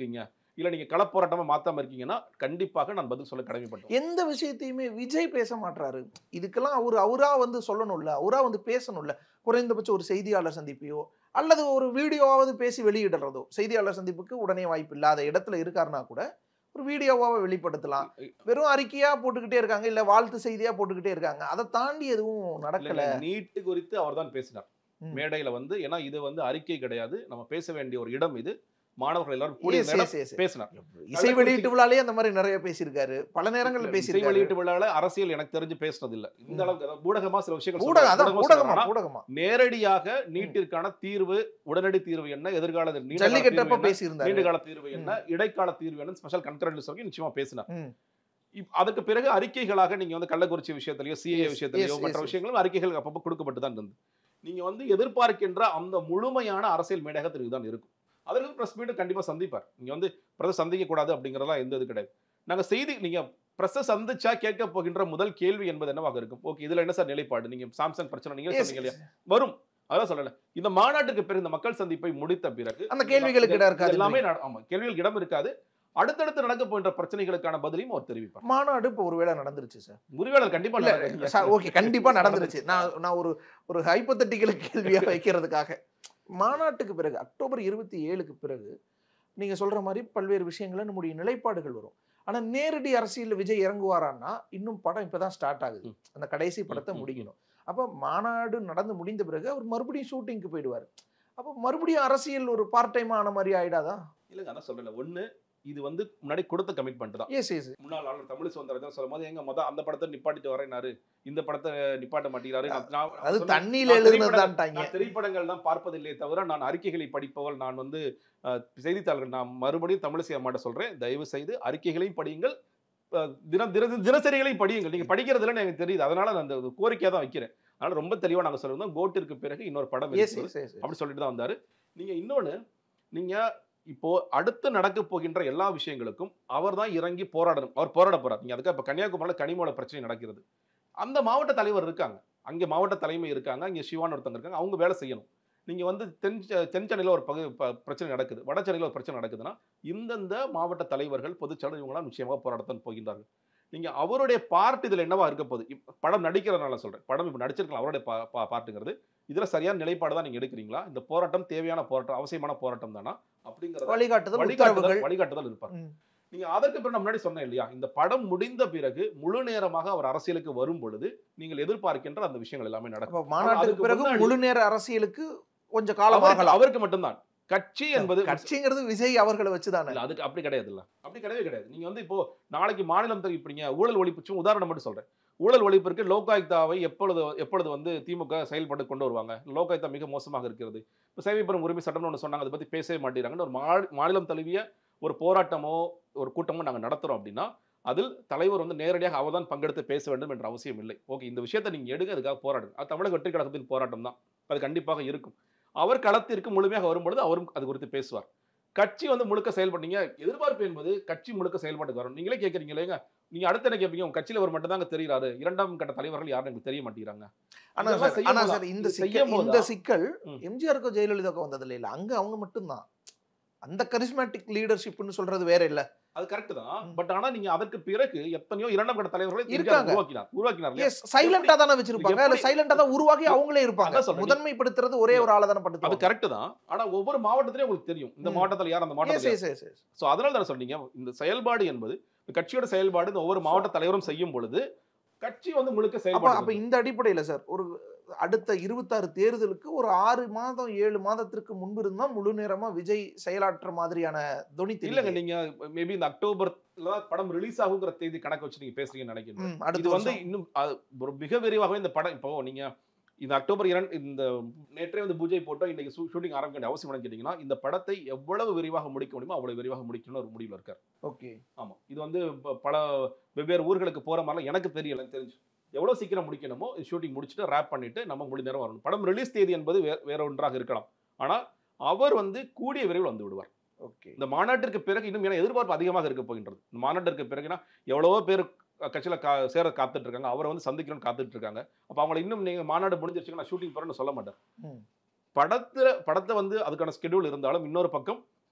இல்ல நீங்க களப்போராட்டமா மாத்தாம இருக்கீங்கன்னா கண்டிப்பாக நான் பதில் சொல்ல கடமைப்பட்டேன் எந்த விஷயத்தையுமே விஜய் பேச மாட்றாரு இதுக்கெல்லாம் அவர் அவரா வந்து சொல்லணும்ல அவரா வந்து பேசணும்ல குறைந்தபட்சம் ஒரு செய்தியாளர் சந்திப்பையோ அல்லது ஒரு வீடியோவாவது பேசி வெளியிடுறதோ செய்தியாளர் சந்திப்புக்கு உடனே வாய்ப்பு இல்லாத இடத்துல இருக்காருன்னா கூட ஒரு வீடியோவாக வெளிப்படுத்தலாம் வெறும் அறிக்கையா போட்டுக்கிட்டே இருக்காங்க இல்ல வாழ்த்து செய்தியா போட்டுக்கிட்டே இருக்காங்க அதை தாண்டி எதுவும் நடக்கல நீட்டு குறித்து அவர் தான் பேசினார் ம். மேடையில வந்து ஏன்னா இது வந்து அறிக்கை கிடையாது நம்ம பேச வேண்டிய ஒரு இடம் இது மாணவர்கள் எல்லாரும் கூடிய Yes, மேடம் yes, yes. பேசினார் இசை வெளியீட்டு விழாலே அந்த மாதிரி நிறைய பேசியிருக்காரு பல நேரங்கள்ல இசை பேசியிருக்காரு வெளியீட்டு விழாவில் அரசியல் எனக்கு தெரிஞ்சு பேசுனது இல்ல இந்த ம். அளவுக்கு அதாவது ஊடகமா சில விஷயங்கள் ஊடகம் சொல்றாங்க. அதான் ஊடகமா ஊடகமா சொல்றாங்க. ஊடகமா நேரடியாக நீட்டிற்கான தீர்வு உடனடி தீர்வு என்ன எதிர்கால நீண்ட கால ஜல்லிக்கட்டப்ப தீர்வு என்ன, பேசியிருந்தாரு நீண்ட கால தீர்வு என்ன இடைக்கால தீர்வு என்ன ஸ்பெஷல் கன்கரன்ஸ் வரைக்கும் நிச்சயமா பேசினார் ம். இப்- அதுக்கு பிறகு அறிக்கைகளாக நீங்க வந்து கள்ளக்குறிச்சி விஷயத்திலயோ சிஏ Yes, விஷயத்திலயோ yes, மற்ற yes, yes. விஷயங்களும் அறிக்கைகள் அப்பப்போ கொடுக்கப்பட்டு தான் இருந்தது நீங்க வந்து எதிர்பார்க்கின்ற அந்த முழுமையான அரசியல் மேடகத்திற்கு தான் இருக்கும் அதற்கு பிரஸ் மீட் கண்டிப்பா சந்திப்பார் நீங்க வந்து பிரஸ் சந்திக்க கூடாது அப்படிங்கறதெல்லாம் எந்த இது கிடையாது நாங்க செய்தி நீங்க பிரஸ் சந்திச்சா கேட்க போகின்ற முதல் கேள்வி என்பது என்னவாக இருக்கும் ஓகே இதுல என்ன சார் நிலைப்பாடு நீங்க சாம்சங் பிரச்சனை நீங்க Yes, சொன்னீங்க இல்லையா yes. வரும் அதான் சொல்லல இந்த மாநாட்டுக்கு பிறகு இந்த மக்கள் சந்திப்பை முடித்த பிறகு அந்த கேள்விகளுக்கு இடம் இருக்காது எல்லாமே நட- ஆமா கேள்விகளுக்கு இடம் இருக்காது அடுத்தடுத்து நடக்க போகின்ற பிரச்சனைகளுக்கான பதிலையும் அவர் தெரிவிப்பார் மாநாடு இப்போ ஒருவேளை நடந்துருச்சு சார் முறிவேளர் கண்டிப்பா இல்ல நடக்கும். ஓகே கண்டிப்பா நடந்துருச்சு நான் நான் ஒரு ஒரு ஹைப்பத்தட்டிக்கல் கேள்வியா வைக்கிறதுக்காக மாநாட்டுக்கு பிறகு அக்டோபர் இருபத்தி ஏழுக்கு பிறகு நீங்க சொல்ற மாதிரி பல்வேறு விஷயங்கள நம்முடைய நிலைப்பாடுகள் வரும் ஆனா நேரடி அரசியல்ல விஜய் இறங்குவாரான்னா இன்னும் படம் இப்பதான் ஸ்டார்ட் ஆகுது ம். அந்த கடைசி படத்தை ம், ம், முடிக்கணும் அப்ப மாநாடு நடந்து முடிந்த பிறகு அவர் மறுபடியும் ஷூட்டிங்க்கு போயிடுவார் அப்ப மறுபடியும் அரசியல் ஒரு பார்ட் டைம் ஆன மாதிரி ஆயிடாதா இல்லங்க அதான் சொல்லல ஒண்ணு இது வந்து முன்னாடி கொடுத்த கமிட்மெண்ட் தான் எஸ் எஸ் முன்னாள் ஆளுநர் தமிழ் சுந்தரராஜன் சொல்லும் போது எங்க மொதல் அந்த படத்தை நிப்பாட்டிட்டு வரேனாரு இந்த படத்தை நிப்பாட்ட மாட்டேங்கிறாரு நான் நான் அது சொன்னேன், தண்ணியில நான் எழுதுனதுதான்ட்டாங்க நான் திரைப்படங்கள் தான் பார்ப்பதில்லை தவிர நான் அறிக்கைகளை படிப்பவள் நான் வந்து அஹ், செய்தித்தாள்கள் நான் மறுபடியும் தமிழிசை அம்மாட்ட சொல்றேன் தயவு செய்து அறிக்கைகளையும் படியுங்கள் அஹ், தின தின தினசரிகளையும் படியுங்கள் நீங்க படிக்கிறதுல எனக்கு தெரியுது அதனால நான் அந்த கோரிக்கையா தான் வைக்கிறேன் அதனால ரொம்ப தெளிவா நாங்க சொல்லிருந்தோம் கோட்டிற்கு பிறகு இன்னொரு படம் எஸ் இருக்கிறது. எஸ் எஸ் அப்படி சொல்லிட்டு தான் வந்தாரு நீங்க இன்னொன்னு நீங்க இப்போ அடுத்து நடக்க போகின்ற எல்லா விஷயங்களுக்கும் அவர் தான் இறங்கி போராடணும் அவர் போராட போறார் நீங்க அதுக்கு இப்ப கன்னியாகுமரியில கனிமூல பிரச்சனை நடக்கிறது அந்த மாவட்ட தலைவர் இருக்காங்க அங்கே மாவட்ட தலைமை இருக்காங்க இங்க சிவான் ஒருத்தங்க இருக்காங்க அவங்க வேலை செய்யணும் நீங்க வந்து தென் செ- தென் சென்னையில ஒரு பகு ப- பிரச்சனை நடக்குது வட சென்னையில ஒரு பிரச்சனை நடக்குதுன்னா இந்தந்த மாவட்ட தலைவர்கள் பொதுச்செயலர் இவங்களாம் நிச்சயமாக போராடத்தான் போகின்றார்கள் நீங்க அவருடைய பார்ட் இதுல என்னவா இருக்க போகுது இப்ப படம் நடிக்கிறதுனால சொல்றேன் படம் இப்ப நடிச்சிருக்கலாம் அவருடைய பா- பா- பார்ட்டுங்கிறது இதுல சரியான நிலைப்பாடு தான் நீங்க எடுக்கிறீங்களா இந்த போராட்டம் தேவையான போராட்டம் அவசியமான போராட்டம் தானா அப்படிங்கறத வழிகாட்டுதல் வழிகாட்டுதல் உத்தரவுகள் வழிகாட்டுதல் இருப்பார் ம். நீங்க அதற்கு பிறகு நான் முன்னாடி சொன்னேன் இல்லையா இந்த படம் முடிந்த பிறகு முழு நேரமாக அவர் அரசியலுக்கு வரும் பொழுது நீங்கள் எதிர்பார்க்கின்ற அந்த விஷயங்கள் எல்லாமே நடக்கும் அப்ப மாநாட்டுக்கு அதுக்கு பிறகு முன்னாடி- முழு நேர அரசியலுக்கு கொஞ்சம் காலம் அவருக்கு- ஆகலாம் அவருக்கு மட்டும்தான் கட்சி என்பது கட்சிங்கிறது விஜய் அவர்களை வச்சுதானே இல்ல அதுக்கு அப்படி கிடையாது இல்ல அப்படி கிடையவே கிடையாது நீங்க வந்து இப்போ நாளைக்கு மாநிலம் தெரிவிப்பீங்க ஊழல் ஒழிப்பு சும்மா உதாரணம் மட்டும் சொல்றேன் ஊழல் ஒழிப்பிற்கு லோகாயுக்தாவை எப்பொழுது எப்பொழுது வந்து திமுக செயல்பட்டு கொண்டு வருவாங்க லோகாயுக்தா மிக மோசமாக இருக்கிறது இப்போ சேவைப்பெறும் உரிமை சட்டம்னு ஒன்று சொன்னாங்க அதை பத்தி பேசவே மாட்டேங்கிறாங்கன்னு ஒரு மா- மாநிலம் தழுவிய ஒரு போராட்டமோ ஒரு கூட்டமோ நாங்க நடத்துறோம் அப்படின்னா அதில் தலைவர் வந்து நேரடியாக அவர் தான் பங்கெடுத்து பேச வேண்டும் என்ற அவசியம் இல்லை ஓகே இந்த விஷயத்தை நீங்க எடுங்க அதுக்காக போராடுங்க அது தமிழக வெற்றி கழகத்தின் போராட்டம் தான் அது கண்டிப்பாக இருக்கும் அவர் களத்திற்கு முழுமையாக வரும்பொழுது அவரும் அது குறித்து பேசுவார் கட்சி வந்து முழுக்க செயல்பட்டீங்க எதிர்பார்ப்பு என்பது கட்சி முழுக்க செயல்பாட்டுக்கு வரும் நீங்களே கேட்குறீங்க இல்லைங்க நீங்க அடுத்து என்ன கேட்பீங்க உங்க கட்சியில ஒரு மட்டும் தாங்க தெரியுறாரு இரண்டாம் கட்ட தலைவர்கள் யாரும் எனக்கு தெரிய மாட்டேங்கிறாங்க ஆனா இதெல்லாம் சார் செய்யும் ஆனா போதா? சார் இந்த இது சிக்கல் செய்யும் இந்த போதா? சிக்கல் ம். எம்ஜிஆருக்கும் ஜெயலலிதாவுக்கும் வந்தது இல்ல அங்க அவங்க மட்டும்தான் அந்த கரிஸ்மேட்டிக் லீடர்ஷிப்னு சொல்றது வேற இல்ல அது கரெக்ட் தான் ம். பட் ஆனா நீங்க அதற்கு பிறகு எத்தனையோ இரண்டாம் கட்ட தலைவர்களை எம்ஜிஆர் இருக்காங்க. உருவாக்கினார் உருவாக்கினார் இல்லையா? எஸ் சைலண்டா தானே வச்சிருப்பாங்க இல்ல எப்படி- சைலண்டா தான் உருவாக்கி அவங்களே இருப்பாங்க அதான் சொல்றேன். முதன்மைப்படுத்துறது ஒரே ஒரு ஆளை தானே அது படுத்துவாங்க கரெக்ட் தான் ஆனா ஒவ்வொரு மாவட்டத்திலயும் உங்களுக்கு தெரியும் இந்த ம். மாவட்டத்துல யார் அந்த எஸ் மாவட்டத்தில் எஸ் எஸ் எஸ் சோ அதனால தான் சொன்னீங்க இந்த செயல்பாடு என்பது இந்த கட்சியோட செயல்பாடு இந்த ஒவ்வொரு மாவட்ட தலைவரும் செய்யும் பொழுது கட்சி வந்து முழுக்க அப்ப அப்ப செயல்பாடு இந்த அடிப்படையில சார் ஒரு அடுத்த இருபத்தாறு தேர்தலுக்கு ஒரு ஆறு மாதம் ஏழு மாதத்திற்கு முன்பு இருந்தா முழு நேரமா விஜய் செயலாற்ற மாதிரியான துணி இல்லங்க தெரியுது நீங்க மேபி இந்த அக்டோபர்ல தான் படம் ரிலீஸ் ஆகுங்கிற தேதி கணக்கு வச்சு நீங்க பேசுறீங்கன்னு நினைக்கிறேன் ம், இது அடுத்த வந்து வந்து இன்னும் அது ஒரு மிக விரைவாகவே இந்த படம் இப்போ நீங்க இந்த அக்டோபர் இரண்டு இந்த நேற்றே வந்து பூஜை போட்டோம் இன்னைக்கு ஷூட்டிங் ஆரம்பிக்க வேண்டிய அவசியம் என்னன்னு கேட்டீங்கன்னா இந்த படத்தை எவ்வளவு விரிவாக முடிக்க முடியுமோ அவ்வளவு விரிவாக முடிக்கணும்னு ஒரு முடிவில் இருக்கார் ஓகே ஆமா இது வந்து ப- பல வெவ்வேறு ஊர்களுக்கு போற மாதிரிலாம் எனக்கு தெரியல எனக்கு தெரிஞ்சு எவ்வளவு சீக்கிரம் முடிக்கணுமோ ஷூட்டிங் முடிச்சுட்டு ரேப் பண்ணிட்டு நம்ம முழு நேரம் வரணும் படம் ரிலீஸ் தேதி என்பது வே- வேற ஒன்றாக இருக்கலாம் ஆனா அவர் வந்து கூடிய விரைவில் வந்து விடுவார் ஓகே இந்த மாநாட்டிற்கு பிறகு இன்னும் ஏன்னா எதிர்பார்ப்பு அதிகமாக இருக்க போகின்றது இந்த மாநாட்டிற்கு பிறகுனா எவ்வளவோ பேர் க- கட்சியில கா சேர காத்துட்டு இருக்காங்க அவரை வந்து சந்திக்கணும்னு காத்துட்டு இருக்காங்க அப்ப அவங்களை இன்னும் நீங்க மாநாடு முடிஞ்சிருச்சுங்க நான் ஷூட்டிங் போறேன்னு சொல்ல மாட்டேன் ம். படத்துல படத்தை வந்து அதுக்கான ஸ்கெடியூல் இருந்தாலும் இன்னொரு பக்கம்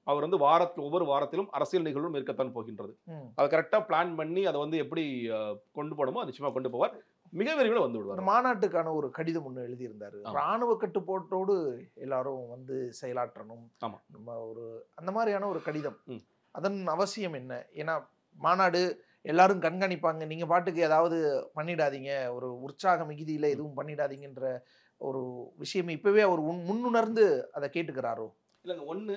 அவர் வந்து வாரத்தில் ஒவ்வொரு வாரத்திலும் அரசியல் நிகழ்வும் இருக்கத்தான் போகின்றது ம். அதை கரெக்டாக பிளான் பண்ணி அதை வந்து எப்படி அஹ், கொண்டு போகணுமோ அது நிச்சயமா கொண்டு போவார் மிக விரைவில் வந்து அந்த விடுவார் மாநாட்டுக்கான ஒரு கடிதம் ஒன்று எழுதியிருந்தாரு ஆமா. ராணுவ கட்டுப்பாட்டோடு எல்லாரும் வந்து செயலாற்றணும் ஆமா. நம்ம ஒரு அந்த மாதிரியான ஒரு கடிதம் ம். அதன் அவசியம் என்ன ஏன்னா மாநாடு எல்லாரும் கண்காணிப்பாங்க நீங்க பாட்டுக்கு ஏதாவது பண்ணிடாதீங்க ஒரு உற்சாக மிகுதியில எதுவும் பண்ணிடாதீங்கன்ற ஒரு விஷயம் இப்பவே அவர் உன் முன்னுணர்ந்து அதை கேட்டுக்கிறாரோ இல்லைங்க ஒன்று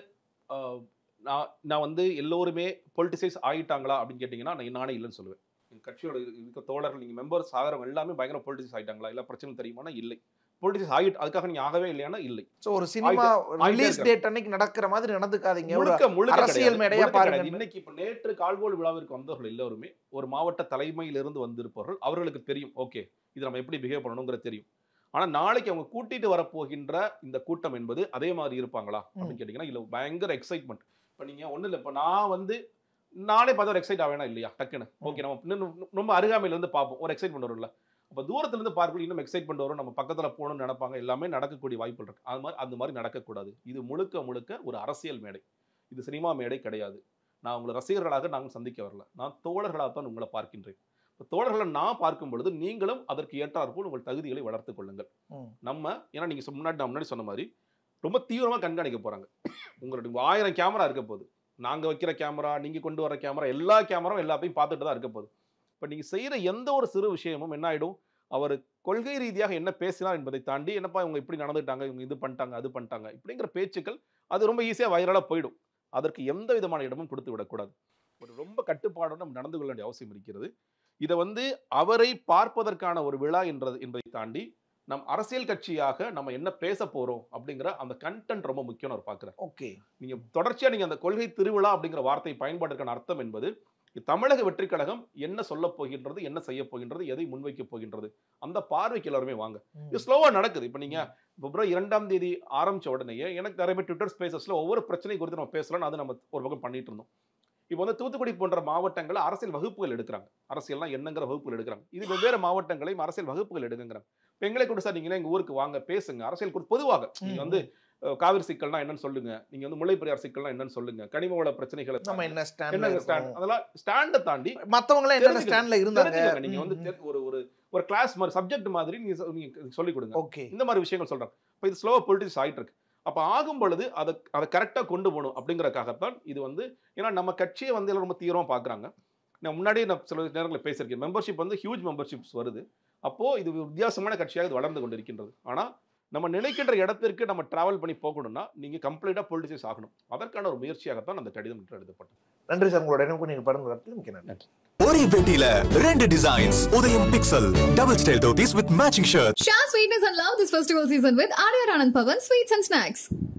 நான் நான் வந்து எல்லோருமே பொலிட்டிசைஸ் ஆகிட்டாங்களா அப்படின்னு கேட்டிங்கன்னா நான் நானே இல்லைன்னு சொல்லுவேன் எங்கள் கட்சியோட இருக்க தோழர்கள் நீங்கள் மெம்பர்ஸ் ஆதரவு எல்லாமே பயங்கர பொலிட்டிசைஸ் ஆகிட்டாங்களா இல்லை பிரச்சனை தெரியுமானா இல்லை பொலிட்டிசைஸ் ஆகிட்டு அதுக்காக நீங்கள் ஆகவே இல்லையானா இல்லை சோ ஒரு சினிமா ஆயிட்டே ரிலீஸ் இருக்காரு. டேட் அன்னைக்கு நடக்கிற மாதிரி நடந்துக்காதீங்க ஒரு முழுக்க முழுக்க அரசியல் கிடையாது. மேடையா முழுக்க பாருங்க. கிடையாது. இன்னைக்கு இப்ப நேற்று கால்கோல் விழாவிற்கு வந்தவர்கள் எல்லோருமே ஒரு மாவட்ட தலைமையிலிருந்து வந்திருப்பவர்கள் அவர்களுக்கு தெரியும் ஓகே இது நம்ம எப்படி பிஹேவ் பண்ணணுங்கிறது தெரியும் ஆனா நாளைக்கு அவங்க கூட்டிட்டு வரப்போகின்ற இந்த கூட்டம் என்பது அதே மாதிரி இருப்பாங்களா அப்படின்னு கேட்டீங்கன்னா இல்ல பயங்கர எக்ஸைட்மெண்ட் இப்ப நீங்க ஒண்ணு இல்ல இப்ப நான் வந்து நானே பார்த்து ஒரு எக்ஸைட் ஆவேனா இல்லையா டக்குன்னு ஓகே நம்ம இன்னும் ரொம்ப அருகாமையில இருந்து பார்ப்போம் ஒரு எக்ஸைட்மெண்ட் வரும்ல அப்ப தூரத்துல இருந்து பார்க்கணும் இன்னும் எக்ஸைட்மெண்ட் வரும் நம்ம பக்கத்துல போகணும்னு நினைப்பாங்க எல்லாமே நடக்கக்கூடிய வாய்ப்புகள் இருக்கு அது மாதிரி அந்த மாதிரி நடக்கக்கூடாது இது முழுக்க முழுக்க ஒரு அரசியல் மேடை இது சினிமா மேடை கிடையாது நான் உங்களை ரசிகர்களாக நாங்கள் சந்திக்க வரல நான் தோழர்களாக தான் உங்களை பார்க்கின்றேன் இப்ப தோழர்களை நான் பார்க்கும் பொழுது நீங்களும் அதற்கு ஏற்றாற்போல் உங்கள் தகுதிகளை வளர்த்துக் கொள்ளுங்கள் ம். நம்ம ஏன்னா நீங்க சொ- முன்னாடி நான் முன்னாடி சொன்ன மாதிரி ரொம்ப தீவிரமா கண்காணிக்க போறாங்க உங்களுடைய ஆயிரம் கேமரா இருக்க போகுது நாங்க வைக்கிற கேமரா நீங்க கொண்டு வர கேமரா எல்லா கேமராவும் எல்லாத்தையும் பார்த்துட்டு தான் இருக்க போகுது இப்ப நீங்க செய்யற எந்த ஒரு சிறு விஷயமும் என்ன ஆயிடும் அவர் கொள்கை ரீதியாக என்ன பேசினார் என்பதை தாண்டி என்னப்பா இவங்க இப்படி நடந்துட்டாங்க இவங்க இது பண்ணிட்டாங்க அது பண்ணிட்டாங்க இப்படிங்கிற பேச்சுக்கள் அது ரொம்ப ஈஸியா வைரலா போயிடும் அதற்கு எந்த விதமான இடமும் கொடுத்து விடக்கூடாது ஒரு ரொம்ப கட்டுப்பாடோடு நம்ம நடந்து கொள்ள வேண்டிய அவசியம் இருக்கிறது இதை வந்து அவரை பார்ப்பதற்கான ஒரு விழா என்றது என்பதை தாண்டி நம் அரசியல் கட்சியாக நம்ம என்ன பேச போறோம் அப்படிங்கிற அந்த கண்டென்ட் ரொம்ப முக்கியம் அவர் பார்க்குறேன் ஓகே நீங்க தொடர்ச்சியா நீங்க அந்த கொள்கை திருவிழா அப்படிங்கிற வார்த்தை பயன்பாட்டிற்கான அர்த்தம் என்பது தமிழக வெற்றி கழகம் என்ன சொல்ல போகின்றது என்ன செய்ய போகின்றது எதை முன்வைக்க போகின்றது அந்த பார்வைக்கு எல்லாருமே வாங்க இது ஸ்லோவா நடக்குது இப்போ நீங்க பிப்ரவரி இரண்டாம் தேதி ஆரம்பிச்ச உடனேயே எனக்கு நிறைய பேர் ட்விட்டர் ஸ்பேசஸ்ல ஒவ்வொரு பிரச்சனை குறித்து நம்ம பேசலாம் அது நம்ம ஒரு பக்கம் பண்ணிட்டு இருந்தோம் இப்போ வந்து தூத்துக்குடி போன்ற மாவட்டங்கள் அரசியல் வகுப்புகள் எடுக்கிறாங்க அரசியல்னா என்னங்கிற வகுப்புகள் எடுக்கிறாங்க இது வெவ்வேறு மாவட்டங்களையும் அரசியல் வகுப்புகள் எடுங்கிறாங்க இப்போ எங்களை கூட சார் நீங்களே எங்க ஊருக்கு வாங்க பேசுங்க அரசியல் குறித்து பொதுவாக நீங்க வந்து அஹ், காவிரி சிக்கல்னா என்னன்னு சொல்லுங்க நீங்க வந்து முல்லை பெரியார் சிக்கல்னா என்னன்னு சொல்லுங்க கனிம வள பிரச்சனைகளை நம்ம என்ன என்னங்க ஸ்டாண்ட் ஸ்டாண்ட் அதெல்லாம் ஸ்டாண்டை தாண்டி மத்தவங்க எல்லாம் என்னென்ன தெரிஞ்சுக்கணும். ஸ்டாண்ட்ல இருந்தாங்க தெரிஞ்சுக்கோங்க நீங்க வந்து ம், ம். தெரி- ஒரு ஒரு ஒரு கிளாஸ் மாதிரி சப்ஜெக்ட் மாதிரி நீங்க சொ- நீங்க சொல்லிக் கொடுங்க ஓகே இந்த மாதிரி விஷயங்கள் சொல்றாங்க இப்போ இது ஸ்லோவா பொலிட்டிக்ஸ் ஆயிட்டு இருக்கு அப்ப ஆகும் பொழுது அதை அதை கரெக்டாக கொண்டு போகணும் அப்படிங்கறக்காகத்தான் இது வந்து ஏன்னா நம்ம கட்சியை வந்து எல்லாம் ரொம்ப தீவிரமா பார்க்கறாங்க நான் முன்னாடியே நான் சில நேரங்களில் பேசியிருக்கேன் மெம்பர்ஷிப் வந்து ஹியூஜ் மெம்பர்ஷிப்ஸ் வருது அப்போ இது ஒரு வித்தியாசமான கட்சியாக இது வளர்ந்து கொண்டிருக்கின்றது ஆனா நம்ம நினைக்கின்ற இடத்திற்கு நம்ம டிராவல் பண்ணி போகணும்னா நீங்க கம்ப்ளீட்டா பொலிட்டிசைஸ் ஆகணும் அதற்கான ஒரு முயற்சியாகத்தான் அந்த கடிதம் இன்று எழுதப்பட்டது நன்றி சார் உங்களோட எனக்கு நீங்க படம் நடத்தி மிக்க நன்றி ஒரே பேட்டியில ரெண்டு designs Udhayam pixel double style dhotis with matching shirt Share sweetness and love this festival season with Arya Anand Pavan Sweets and Snacks.